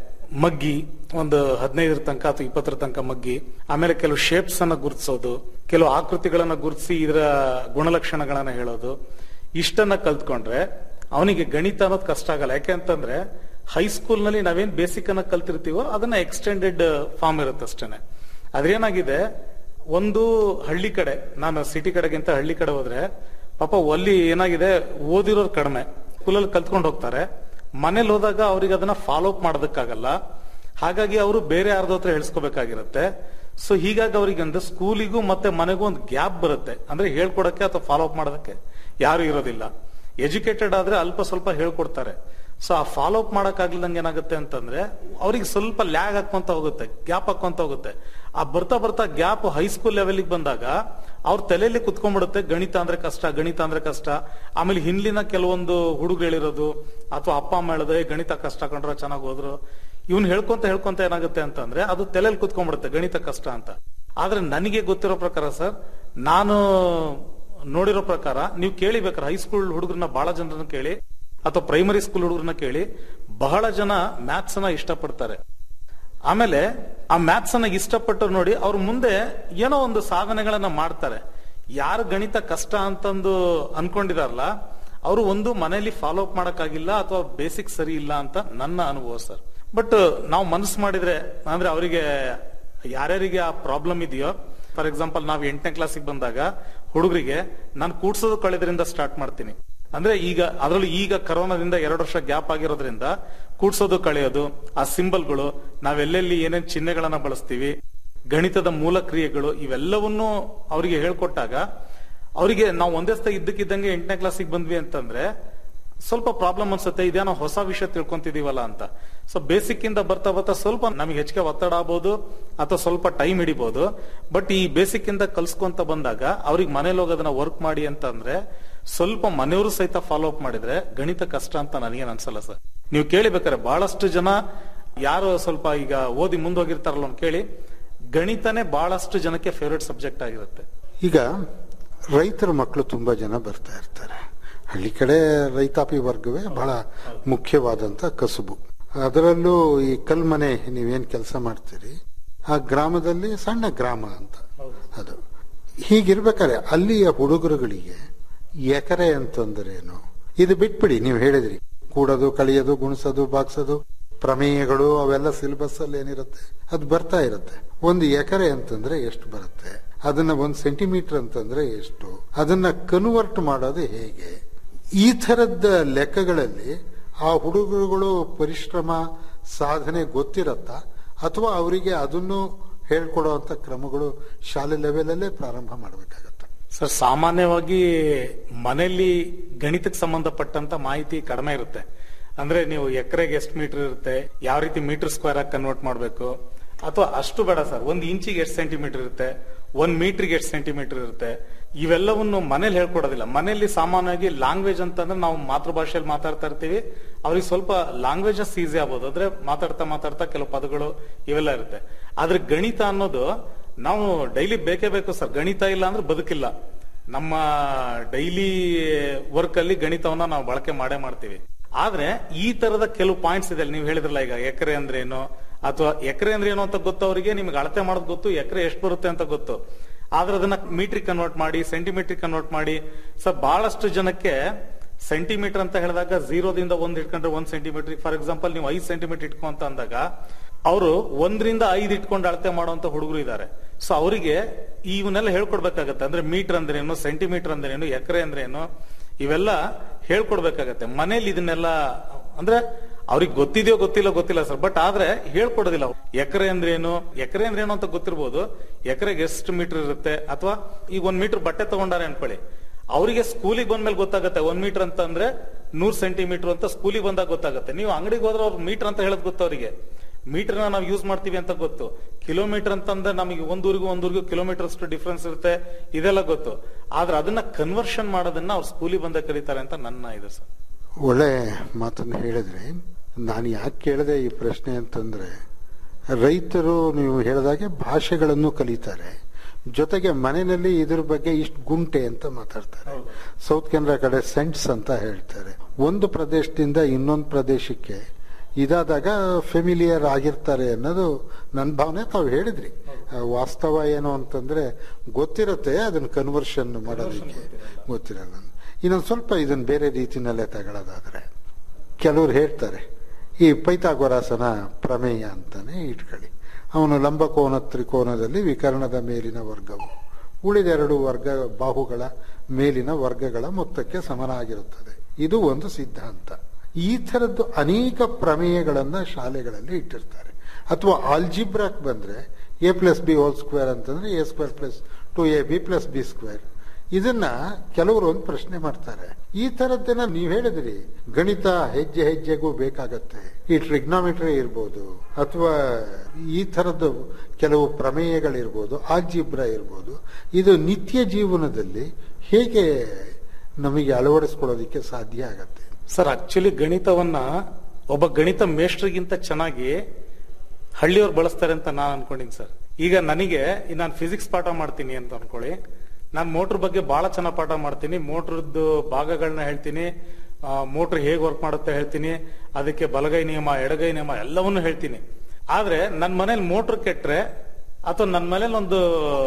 ಮಗ್ಗಿ ಒಂದು ಹದಿನೈದರ ತನಕ ಅಥವಾ ಇಪ್ಪತ್ತರ ತನಕ ಮಗ್ಗಿ ಆಮೇಲೆ ಕೆಲವು ಶೇಪ್ಸ್ ಅನ್ನ ಗುರುತಿಸೋದು ಕೆಲವು ಆಕೃತಿಗಳನ್ನ ಗುರುತಿಸಿ ಇದರ ಗುಣಲಕ್ಷಣಗಳನ್ನ ಹೇಳೋದು ಇಷ್ಟನ್ನ ಕಲ್ತ್ಕೊಂಡ್ರೆ ಅವನಿಗೆ ಗಣಿತ ಅನ್ನೋದು ಕಷ್ಟ ಆಗಲ್ಲ ಯಾಕೆ ಅಂತಂದ್ರೆ ಹೈಸ್ಕೂಲ್ ನಲ್ಲಿ ನಾವೇನ್ ಬೇಸಿಕ್ ಅನ್ನ ಕಲ್ತಿರ್ತೀವೋ ಅದನ್ನ ಎಕ್ಸ್ಟೆಂಡೆಡ್ ಫಾರ್ಮ್ ಇರುತ್ತೆ ಅಷ್ಟೇನೆ ಅದ್ರೇನಾಗಿದೆ ಒಂದು ಹಳ್ಳಿ ಕಡೆ ನಾನು ಸಿಟಿ ಕಡೆಗಿಂತ ಹಳ್ಳಿ ಕಡೆ ಹೋದ್ರೆ ಪಾಪ ಅಲ್ಲಿ ಏನಾಗಿದೆ ಓದಿರೋರು ಕಡಿಮೆ ಸ್ಕೂಲಲ್ಲಿ ಕಲ್ತ್ಕೊಂಡು ಹೋಗ್ತಾರೆ ಮನೇಲಿ ಹೋದಾಗ ಅವ್ರಿಗೆ ಅದನ್ನ ಫಾಲೋ ಅಪ್ ಮಾಡೋದಕ್ಕಾಗಲ್ಲ ಹಾಗಾಗಿ ಅವರು ಬೇರೆ ಯಾರ್ದ ಹತ್ರ ಹೇಳ್ಸ್ಕೋಬೇಕಾಗಿರುತ್ತೆ ಸೊ ಹೀಗಾಗಿ ಅವ್ರಿಗೆ ಅಂದ್ರೆ ಸ್ಕೂಲಿಗೂ ಮತ್ತೆ ಮನೆಗೂ ಒಂದು ಗ್ಯಾಪ್ ಬರುತ್ತೆ ಅಂದ್ರೆ ಹೇಳ್ಕೊಡಕ್ಕೆ ಅಥವಾ ಫಾಲೋ ಅಪ್ ಮಾಡೋದಕ್ಕೆ ಯಾರು ಇರೋದಿಲ್ಲ ಎಜುಕೇಟೆಡ್ ಆದ್ರೆ ಅಲ್ಪ ಸ್ವಲ್ಪ ಹೇಳ್ಕೊಡ್ತಾರೆ ಸೊ ಆ ಫಾಲೋ ಅಪ್ ಮಾಡಕ್ ಆಗ್ಲಿದಂಗೆ ಏನಾಗುತ್ತೆ ಅಂತಂದ್ರೆ ಅವ್ರಿಗೆ ಸ್ವಲ್ಪ ಲ್ಯಾಗ್ ಹಾಕೊಂತ ಹೋಗುತ್ತೆ ಗ್ಯಾಪ್ ಹಾಕೊಂತ ಹೋಗುತ್ತೆ ಆ ಬರ್ತಾ ಬರ್ತಾ ಗ್ಯಾಪ್ ಹೈಸ್ಕೂಲ್ ಲೆವೆಲ್ಗೆ ಬಂದಾಗ ಅವ್ರ ತಲೆಯಲ್ಲಿ ಕುತ್ಕೊಂಡ್ಬಿಡುತ್ತೆ ಗಣಿತ ಅಂದ್ರೆ ಕಷ್ಟ ಗಣಿತ ಅಂದ್ರೆ ಕಷ್ಟ ಆಮೇಲೆ ಹಿಂದಿನ ಕೆಲವೊಂದು ಹುಡುಗ ಹೇಳಿರೋದು ಅಥವಾ ಅಪ್ಪ ಅಮ್ಮ ಹೇಳೋದು "ಏ, ಗಣಿತ ಕಷ್ಟ ಕಂಡ್ರ ಚೆನ್ನಾಗಿ ಹೋದ್ರು ಇವ್ನು ಹೇಳ್ಕೊಂತ ಹೇಳ್ಕೊಂತ ಏನಾಗುತ್ತೆ ಅಂತಂದ್ರೆ ಅದು ತಲೆಯಲ್ಲಿ ಕುತ್ಕೊಂಡ್ಬಿಡುತ್ತೆ ಗಣಿತ ಕಷ್ಟ ಅಂತ ಆದ್ರೆ ನನಗೆ ಗೊತ್ತಿರೋ ಪ್ರಕಾರ ಸರ್ ನಾನು ನೋಡಿರೋ ಪ್ರಕಾರ ನೀವು ಕೇಳಿ ಬೇಕಾದ್ರೆ ಹೈಸ್ಕೂಲ್ ಹುಡುಗರನ್ನ ಬಹಳ ಜನರನ್ನ ಕೇಳಿ ಅಥವಾ ಪ್ರೈಮರಿ ಸ್ಕೂಲ್ ಹುಡುಗರನ್ನ ಕೇಳಿ ಬಹಳ ಜನ ಮ್ಯಾಥ್ಸ್ ನ ಇಷ್ಟಪಡ್ತಾರೆ ಆಮೇಲೆ ಆ ಮ್ಯಾಥ್ಸ್ ಅನ್ನ ಇಷ್ಟಪಟ್ಟು ನೋಡಿ ಅವ್ರ ಮುಂದೆ ಏನೋ ಒಂದು ಸಾಧನೆಗಳನ್ನ ಮಾಡ್ತಾರೆ ಯಾರು ಗಣಿತ ಕಷ್ಟ ಅಂತಂದು ಅನ್ಕೊಂಡಿದಾರಲ್ಲ ಅವರು ಒಂದು ಮನೆಯಲ್ಲಿ ಫಾಲೋ ಅಪ್ ಮಾಡಕ್ಕಾಗಿಲ್ಲ ಅಥವಾ ಬೇಸಿಕ್ ಸರಿ ಇಲ್ಲ ಅಂತ ನನ್ನ ಅನುಭವ ಸರ್ ಬಟ್ ನಾವು ಮನಸ್ಸು ಮಾಡಿದ್ರೆ ಅಂದ್ರೆ ಅವರಿಗೆ ಯಾರ್ಯಾರಿಗೆ ಆ ಪ್ರಾಬ್ಲಮ್ ಇದೆಯೋ ಫಾರ್ ಎಕ್ಸಾಂಪಲ್ ನಾವು ಎಂಟನೇ ಕ್ಲಾಸಿಗೆ ಬಂದಾಗ ಹುಡುಗರಿಗೆ ನಾನು ಕೂಡ್ಸೋದು ಕಳೆದ್ರಿಂದ ಸ್ಟಾರ್ಟ್ ಮಾಡ್ತೀನಿ ಅಂದ್ರೆ ಈಗ ಅದರಲ್ಲೂ ಈಗ ಕರೋನಾದಿಂದ ಎರಡು ವರ್ಷ ಗ್ಯಾಪ್ ಆಗಿರೋದ್ರಿಂದ ಕೂಡ್ಸೋದು ಕಳೆಯೋದು ಆ ಸಿಂಬಲ್ಗಳು ನಾವೆಲ್ಲೆಲ್ಲಿ ಏನೇನ್ ಚಿಹ್ನೆಗಳನ್ನ ಬಳಸ್ತೀವಿ ಗಣಿತದ ಮೂಲ ಕ್ರಿಯೆಗಳು ಇವೆಲ್ಲವನ್ನೂ ಅವರಿಗೆ ಹೇಳ್ಕೊಟ್ಟಾಗ ಅವರಿಗೆ ನಾವು ಒಂದೇ ಸ್ಥಳ ಇದ್ದಕ್ಕಿದ್ದಂಗೆ ಎಂಟನೇ ಕ್ಲಾಸಿಗೆ ಬಂದ್ವಿ ಅಂತಂದ್ರೆ ಸ್ವಲ್ಪ ಪ್ರಾಬ್ಲಮ್ ಅನ್ಸುತ್ತೆ ಇದೇನೋ ಹೊಸ ವಿಷಯ ತಿಳ್ಕೊಂತಿದೀವಲ್ಲ ಅಂತ ಸೊ ಬೇಸಿಕ್ ಇಂದ ಬರ್ತಾ ಬರ್ತಾ ಸ್ವಲ್ಪ ನಮಗೆ ಹೆಚ್ಚಿಗೆ ಒತ್ತಡ ಆಗ್ಬೋದು ಅಥವಾ ಸ್ವಲ್ಪ ಟೈಮ್ ಹಿಡಿಬಹುದು ಬಟ್ ಈ ಬೇಸಿಕ್ ಇಂದ ಕಲ್ಸ್ಕೊಂತ ಬಂದಾಗ ಅವ್ರಿಗೆ ಮನೇಲಿ ಹೋಗೋದನ್ನ ವರ್ಕ್ ಮಾಡಿ ಅಂತ ಅಂದ್ರೆ ಸ್ವಲ್ಪ ಮನೆಯವರು ಸಹಿತ ಫಾಲೋ ಅಪ್ ಮಾಡಿದ್ರೆ ಗಣಿತ ಕಷ್ಟ ಅಂತ ನನಗೇನ್ ಅನ್ಸಲ್ಲ ಸರ್ ನೀವು ಕೇಳಿಬೇಕಾರೆ ಬಹಳಷ್ಟು ಜನ ಯಾರು ಸ್ವಲ್ಪ ಈಗ ಓದಿ ಮುಂದೋಗಿರ್ತಾರಲ್ಲ ಅವ್ನು ಕೇಳಿ ಗಣಿತನೇ ಬಹಳಷ್ಟು ಜನಕ್ಕೆ ಫೇವ್ರೆಟ್ ಸಬ್ಜೆಕ್ಟ್ ಆಗಿರುತ್ತೆ
ಈಗ ರೈತರ ಮಕ್ಕಳು ತುಂಬಾ ಜನ ಬರ್ತಾ ಇರ್ತಾರೆ ಹಳ್ಳಿ ಕಡೆ ರೈತಾಪಿ ವರ್ಗವೇ ಬಹಳ ಮುಖ್ಯವಾದಂತ ಕಸುಬು ಅದರಲ್ಲೂ ಈ ಕಲ್ಮನೆ ನೀವೇನ್ ಕೆಲಸ ಮಾಡ್ತೀರಿ ಆ ಗ್ರಾಮದಲ್ಲಿ ಸಣ್ಣ ಗ್ರಾಮ ಅಂತ ಅದು ಹೀಗಿರ್ಬೇಕಾದ್ರೆ ಅಲ್ಲಿಯ ಹುಡುಗರುಗಳಿಗೆ ಎಕರೆ ಅಂತಂದ್ರೇನು ಇದು ಬಿಟ್ಬಿಡಿ ನೀವು ಹೇಳಿದ್ರಿ ಕೂಡೋದು ಕಳಿಯೋದು ಗುಣಿಸೋದು ಬಾಗ್ಸೋದು ಪ್ರಮೇಯಗಳು ಅವೆಲ್ಲ ಸಿಲೆಬಸ್ ಅಲ್ಲಿ ಏನಿರುತ್ತೆ ಅದು ಬರ್ತಾ ಇರುತ್ತೆ ಒಂದು ಎಕರೆ ಅಂತಂದ್ರೆ ಎಷ್ಟು ಬರುತ್ತೆ ಅದನ್ನ ಒಂದು ಸೆಂಟಿಮೀಟರ್ ಅಂತಂದ್ರೆ ಎಷ್ಟು ಅದನ್ನ ಕನ್ವರ್ಟ್ ಮಾಡೋದು ಹೇಗೆ ಈ ತರದ ಲೆಕ್ಕಗಳಲ್ಲಿ ಆ ಹುಡುಗರುಗಳು ಪರಿಶ್ರಮ ಸಾಧನೆ ಗೊತ್ತಿರತ್ತಾ ಅಥವಾ ಅವರಿಗೆ ಅದನ್ನು ಹೇಳ್ಕೊಡುವಂತ ಕ್ರಮಗಳು ಶಾಲೆ ಲೆವೆಲಲ್ಲೇ ಪ್ರಾರಂಭ ಮಾಡಬೇಕಾಗತ್ತೆ
ಸರ್ ಸಾಮಾನ್ಯವಾಗಿ ಮನೆಯಲ್ಲಿ ಗಣಿತಕ್ಕೆ ಸಂಬಂಧಪಟ್ಟಂತ ಮಾಹಿತಿ ಕಡಿಮೆ ಇರುತ್ತೆ ಅಂದ್ರೆ ನೀವು ಎಕರೆಗೆ ಎಷ್ಟು ಮೀಟರ್ ಇರುತ್ತೆ ಯಾವ ರೀತಿ ಮೀಟರ್ ಸ್ಕ್ವೇರ್ ಆಗಿ ಕನ್ವರ್ಟ್ ಮಾಡಬೇಕು ಅಥವಾ ಅಷ್ಟು ಬೇಡ ಸರ್ ಒಂದು ಇಂಚಿಗೆ ಎಷ್ಟು ಸೆಂಟಿಮೀಟರ್ ಇರುತ್ತೆ ಒಂದ್ ಮೀಟರ್ಗೆ ಎಷ್ಟು ಸೆಂಟಿಮೀಟರ್ ಇರುತ್ತೆ ಇವೆಲ್ಲವನ್ನು ಮನೇಲಿ ಹೇಳ್ಕೊಡೋದಿಲ್ಲ ಮನೆಯಲ್ಲಿ ಸಾಮಾನ್ಯವಾಗಿ ಲ್ಯಾಂಗ್ವೇಜ್ ಅಂತಂದ್ರೆ ನಾವು ಮಾತೃಭಾಷೆಯಲ್ಲಿ ಮಾತಾಡ್ತಾ ಇರ್ತೀವಿ ಅವ್ರಿಗೆ ಸ್ವಲ್ಪ ಲ್ಯಾಂಗ್ವೇಜಸ್ ಈಸಿ ಆಗ್ಬೋದು ಅಂದ್ರೆ ಮಾತಾಡ್ತಾ ಮಾತಾಡ್ತಾ ಕೆಲವು ಪದಗಳು ಇವೆಲ್ಲ ಇರುತ್ತೆ ಆದ್ರೆ ಗಣಿತ ಅನ್ನೋದು ನಾವು ಡೈಲಿ ಬೇಕೇ ಬೇಕು ಸರ್ ಗಣಿತ ಇಲ್ಲ ಅಂದ್ರೆ ಬದುಕಿಲ್ಲ ನಮ್ಮ ಡೈಲಿ ವರ್ಕ್ ಅಲ್ಲಿ ಗಣಿತವನ್ನ ನಾವು ಬಳಕೆ ಮಾಡೇ ಮಾಡ್ತೀವಿ ಆದ್ರೆ ಈ ತರದ ಕೆಲವು ಪಾಯಿಂಟ್ಸ್ ಇದೆ ನೀವು ಹೇಳಿದ್ರಲ್ಲ ಈಗ ಎಕರೆ ಅಂದ್ರೆ ಏನು ಅಥವಾ ಎಕರೆ ಅಂದ್ರೆ ಏನು ಅಂತ ಗೊತ್ತು ಅವರಿಗೆ ನಿಮ್ಗೆ ಅಳತೆ ಮಾಡೋದು ಗೊತ್ತು ಎಕರೆ ಎಷ್ಟು ಬರುತ್ತೆ ಅಂತ ಗೊತ್ತು ಆದ್ರೆ ಅದನ್ನ ಮೀಟ್ರಿಗೆ ಕನ್ವರ್ಟ್ ಮಾಡಿ ಸೆಂಟಿಮೀಟರ್ ಕನ್ವರ್ಟ್ ಮಾಡಿ ಸೊ ಬಹಳಷ್ಟು ಜನಕ್ಕೆ ಸೆಂಟಿಮೀಟರ್ ಅಂತ ಹೇಳಿದಾಗ ಝೀರೋದಿಂದ ಒಂದ್ ಇಟ್ಕೊಂಡ್ರೆ ಒಂದ್ ಸೆಂಟಿಮೀಟರ್ ಫಾರ್ ಎಕ್ಸಾಂಪಲ್ ನೀವು ಐದು ಸೆಂಟಿಮೀಟರ್ ಇಟ್ಕೊ ಅಂತ ಅಂದಾಗ ಅವರು ಒಂದರಿಂದ ಐದು ಇಟ್ಕೊಂಡು ಅಳತೆ ಮಾಡುವಂತ ಹುಡುಗರು ಇದ್ದಾರೆ ಸೊ ಅವರಿಗೆ ಇವನ್ನೆಲ್ಲ ಹೇಳ್ಕೊಡ್ಬೇಕಾಗತ್ತೆ ಅಂದ್ರೆ ಮೀಟರ್ ಅಂದ್ರೆ ಏನು ಸೆಂಟಿಮೀಟರ್ ಅಂದ್ರೆ ಏನು ಎಕರೆ ಅಂದ್ರೆ ಏನು ಇವೆಲ್ಲ ಹೇಳ್ಕೊಡ್ಬೇಕಾಗತ್ತೆ ಮನೇಲಿ ಇದನ್ನೆಲ್ಲ ಅಂದ್ರೆ ಅವ್ರಿಗೆ ಗೊತ್ತಿದೆಯೋ ಗೊತ್ತಿಲ್ಲ ಗೊತ್ತಿಲ್ಲ ಸರ್ ಬಟ್ ಆದ್ರೆ ಹೇಳ್ಕೊಡೋದಿಲ್ಲ ಎಕರೆ ಅಂದ್ರೆ ಏನು ಎಕರೆ ಅಂದ್ರೆ ಏನು ಅಂತ ಗೊತ್ತಿರ್ಬೋದು ಎಕರೆಗೆ ಎಷ್ಟು ಮೀಟರ್ ಇರುತ್ತೆ ಅಥವಾ ಈಗ ಒಂದ್ ಮೀಟರ್ ಬಟ್ಟೆ ತಗೊಂಡಾರೆ ಅನ್ಕೊಳ್ಳಿ ಅವರಿಗೆ ಸ್ಕೂಲಿಗೆ ಬಂದ್ಮೇಲೆ ಗೊತ್ತಾಗುತ್ತೆ ಒಂದ್ ಮೀಟರ್ ಅಂತ ಅಂದ್ರೆ ನೂರ್ ಸೆಂಟಿಮೀಟರ್ ಅಂತ ಸ್ಕೂಲಿಗೆ ಬಂದಾಗ ಗೊತ್ತಾಗುತ್ತೆ ನೀವು ಅಂಗಡಿಗೆ ಹೋದ್ರೆ ಅವ್ರು ಮೀಟರ್ ಅಂತ ಹೇಳೋದು ಗೊತ್ತು ಅವರಿಗೆ ಮೀಟರ್ ನಾವು ಯೂಸ್ ಮಾಡ್ತೀವಿ ಅಂತ ಗೊತ್ತು ಕಿಲೋಮೀಟರ್ ಅಂತಂದ್ರೆ ನಮಗೆ ಒಂದೂರಿಗೂ ಒಂದೂರಿಗೂ ಕಿಲೋಮೀಟರ್ ಅಷ್ಟು ಡಿಫ್ರೆನ್ಸ್ ಇರುತ್ತೆ ಇದೆಲ್ಲ ಗೊತ್ತು ಆದ್ರೆ ಅದನ್ನ ಕನ್ವರ್ಷನ್ ಮಾಡೋದನ್ನ ಅವ್ರು ಸ್ಕೂಲಿಗೆ ಬಂದಾಗ ಕರೀತಾರೆ ಅಂತ ನನ್ನ ಇದು ಸರ್
ಒಳ್ಳೆ ಮಾತನ್ನು ಹೇಳಿದ್ರಿ ನಾನು ಯಾಕೆ ಕೇಳಿದೆ ಈ ಪ್ರಶ್ನೆ ಅಂತಂದ್ರೆ ರೈತರು ನೀವು ಹೇಳಿದಾಗೆ ಭಾಷೆಗಳನ್ನು ಕಲಿತಾರೆ ಜೊತೆಗೆ ಮನೆಯಲ್ಲಿ ಇದ್ರ ಬಗ್ಗೆ ಇಷ್ಟು ಗುಂಟೆ ಅಂತ ಮಾತಾಡ್ತಾರೆ ಸೌತ್ ಕೆನರಾ ಕಡೆ ಸೆಂಟ್ಸ್ ಅಂತ ಹೇಳ್ತಾರೆ ಒಂದು ಪ್ರದೇಶದಿಂದ ಇನ್ನೊಂದು ಪ್ರದೇಶಕ್ಕೆ ಇದಾದಾಗ ಫೆಮಿಲಿಯರ್ ಆಗಿರ್ತಾರೆ ಅನ್ನೋದು ನನ್ನ ಭಾವನೆ ತಾವು ಹೇಳಿದ್ರಿ ಆ, ವಾಸ್ತವ ಏನು ಅಂತಂದ್ರೆ ಗೊತ್ತಿರುತ್ತೆ ಅದನ್ನ ಕನ್ವರ್ಷನ್ ಮಾಡೋದಕ್ಕೆ ಗೊತ್ತಿರಲ್ಲ ಇನ್ನೊಂದು ಸ್ವಲ್ಪ ಇದನ್ನ ಬೇರೆ ರೀತಿನಲ್ಲೇ ತಗೊಳ್ಳೋದಾದ್ರೆ ಕೆಲವ್ರು ಹೇಳ್ತಾರೆ ಈ ಪೈಥಾಗೊರಾಸನ ಪ್ರಮೇಯ ಅಂತಾನೆ ಇಟ್ಕೊಳ್ಳಿ ಅವನು ಲಂಬಕೋನ ತ್ರಿಕೋನದಲ್ಲಿ ವಿಕರ್ಣದ ಮೇಲಿನ ವರ್ಗವು ಉಳಿದೆರಡು ವರ್ಗ ಬಾಹುಗಳ ಮೇಲಿನ ವರ್ಗಗಳ ಮೊತ್ತಕ್ಕೆ ಸಮನಾಗಿರುತ್ತದೆ ಇದು ಒಂದು ಸಿದ್ಧಾಂತ ಈ ಥರದ್ದು ಅನೇಕ ಪ್ರಮೇಯಗಳನ್ನ ಶಾಲೆಗಳಲ್ಲಿ ಇಟ್ಟಿರ್ತಾರೆ ಅಥವಾ ಆಲ್ಜಿಬ್ರಾಕ್ ಬಂದ್ರೆ A plus B whole square ಅಂತಂದ್ರೆ A square plus two A B plus B square ಇದನ್ನ ಕೆಲವರು ಒಂದು ಪ್ರಶ್ನೆ ಮಾಡ್ತಾರೆ ಈ ತರದ್ದೇನ ನೀವ್ ಹೇಳಿದ್ರಿ ಗಣಿತ ಹೆಜ್ಜೆ ಹೆಜ್ಜೆಗೂ ಬೇಕಾಗತ್ತೆ ಈ ಟ್ರಿಗ್ನಾಮಿಟ್ರಿ ಇರ್ಬೋದು ಅಥವಾ ಈ ತರದ್ದು ಕೆಲವು ಪ್ರಮೇಯಗಳಿರ್ಬೋದು ಆಲ್ಜಿಬ್ರ ಇರ್ಬೋದು ಇದು ನಿತ್ಯ ಜೀವನದಲ್ಲಿ ಹೇಗೆ ನಮಗೆ ಅಳವಡಿಸ್ಕೊಳ್ಳೋದಿಕ್ಕೆ ಸಾಧ್ಯ ಆಗತ್ತೆ
ಸರ್ ಆಕ್ಚುಲಿ ಗಣಿತವನ್ನ ಒಬ್ಬ ಗಣಿತ ಮೇಷ್ಟ್ರಿಗಿಂತ ಚೆನ್ನಾಗಿ ಹಳ್ಳಿಯವ್ರು ಬಳಸ್ತಾರೆ ಅಂತ ನಾನು ಅನ್ಕೊಂಡಿನಿ ಸರ್ ಈಗ ನನಗೆ ನಾನು ಫಿಸಿಕ್ಸ್ ಪಾಠ ಮಾಡ್ತೀನಿ ಅಂತ ಅನ್ಕೊಳ್ಳಿ ನಾನು ಮೋಟ್ರ್ ಬಗ್ಗೆ ಬಹಳ ಚೆನ್ನಾಗಿ ಪಾಠ ಮಾಡ್ತೀನಿ ಮೋಟ್ರದ್ದು ಭಾಗಗಳನ್ನ ಹೇಳ್ತೀನಿ ಮೋಟ್ರ್ ಹೇಗೆ ವರ್ಕ್ ಮಾಡುತ್ತೆ ಹೇಳ್ತೀನಿ ಅದಕ್ಕೆ ಬಲಗೈ ನಿಯಮ ಎಡಗೈ ನಿಯಮ ಎಲ್ಲವನ್ನೂ ಹೇಳ್ತೀನಿ ಆದ್ರೆ ನನ್ನ ಮನೇಲಿ ಮೋಟ್ರ್ ಕೆಟ್ರೆ ಅಥವಾ ನನ್ನ ಮನೇಲಿ ಒಂದು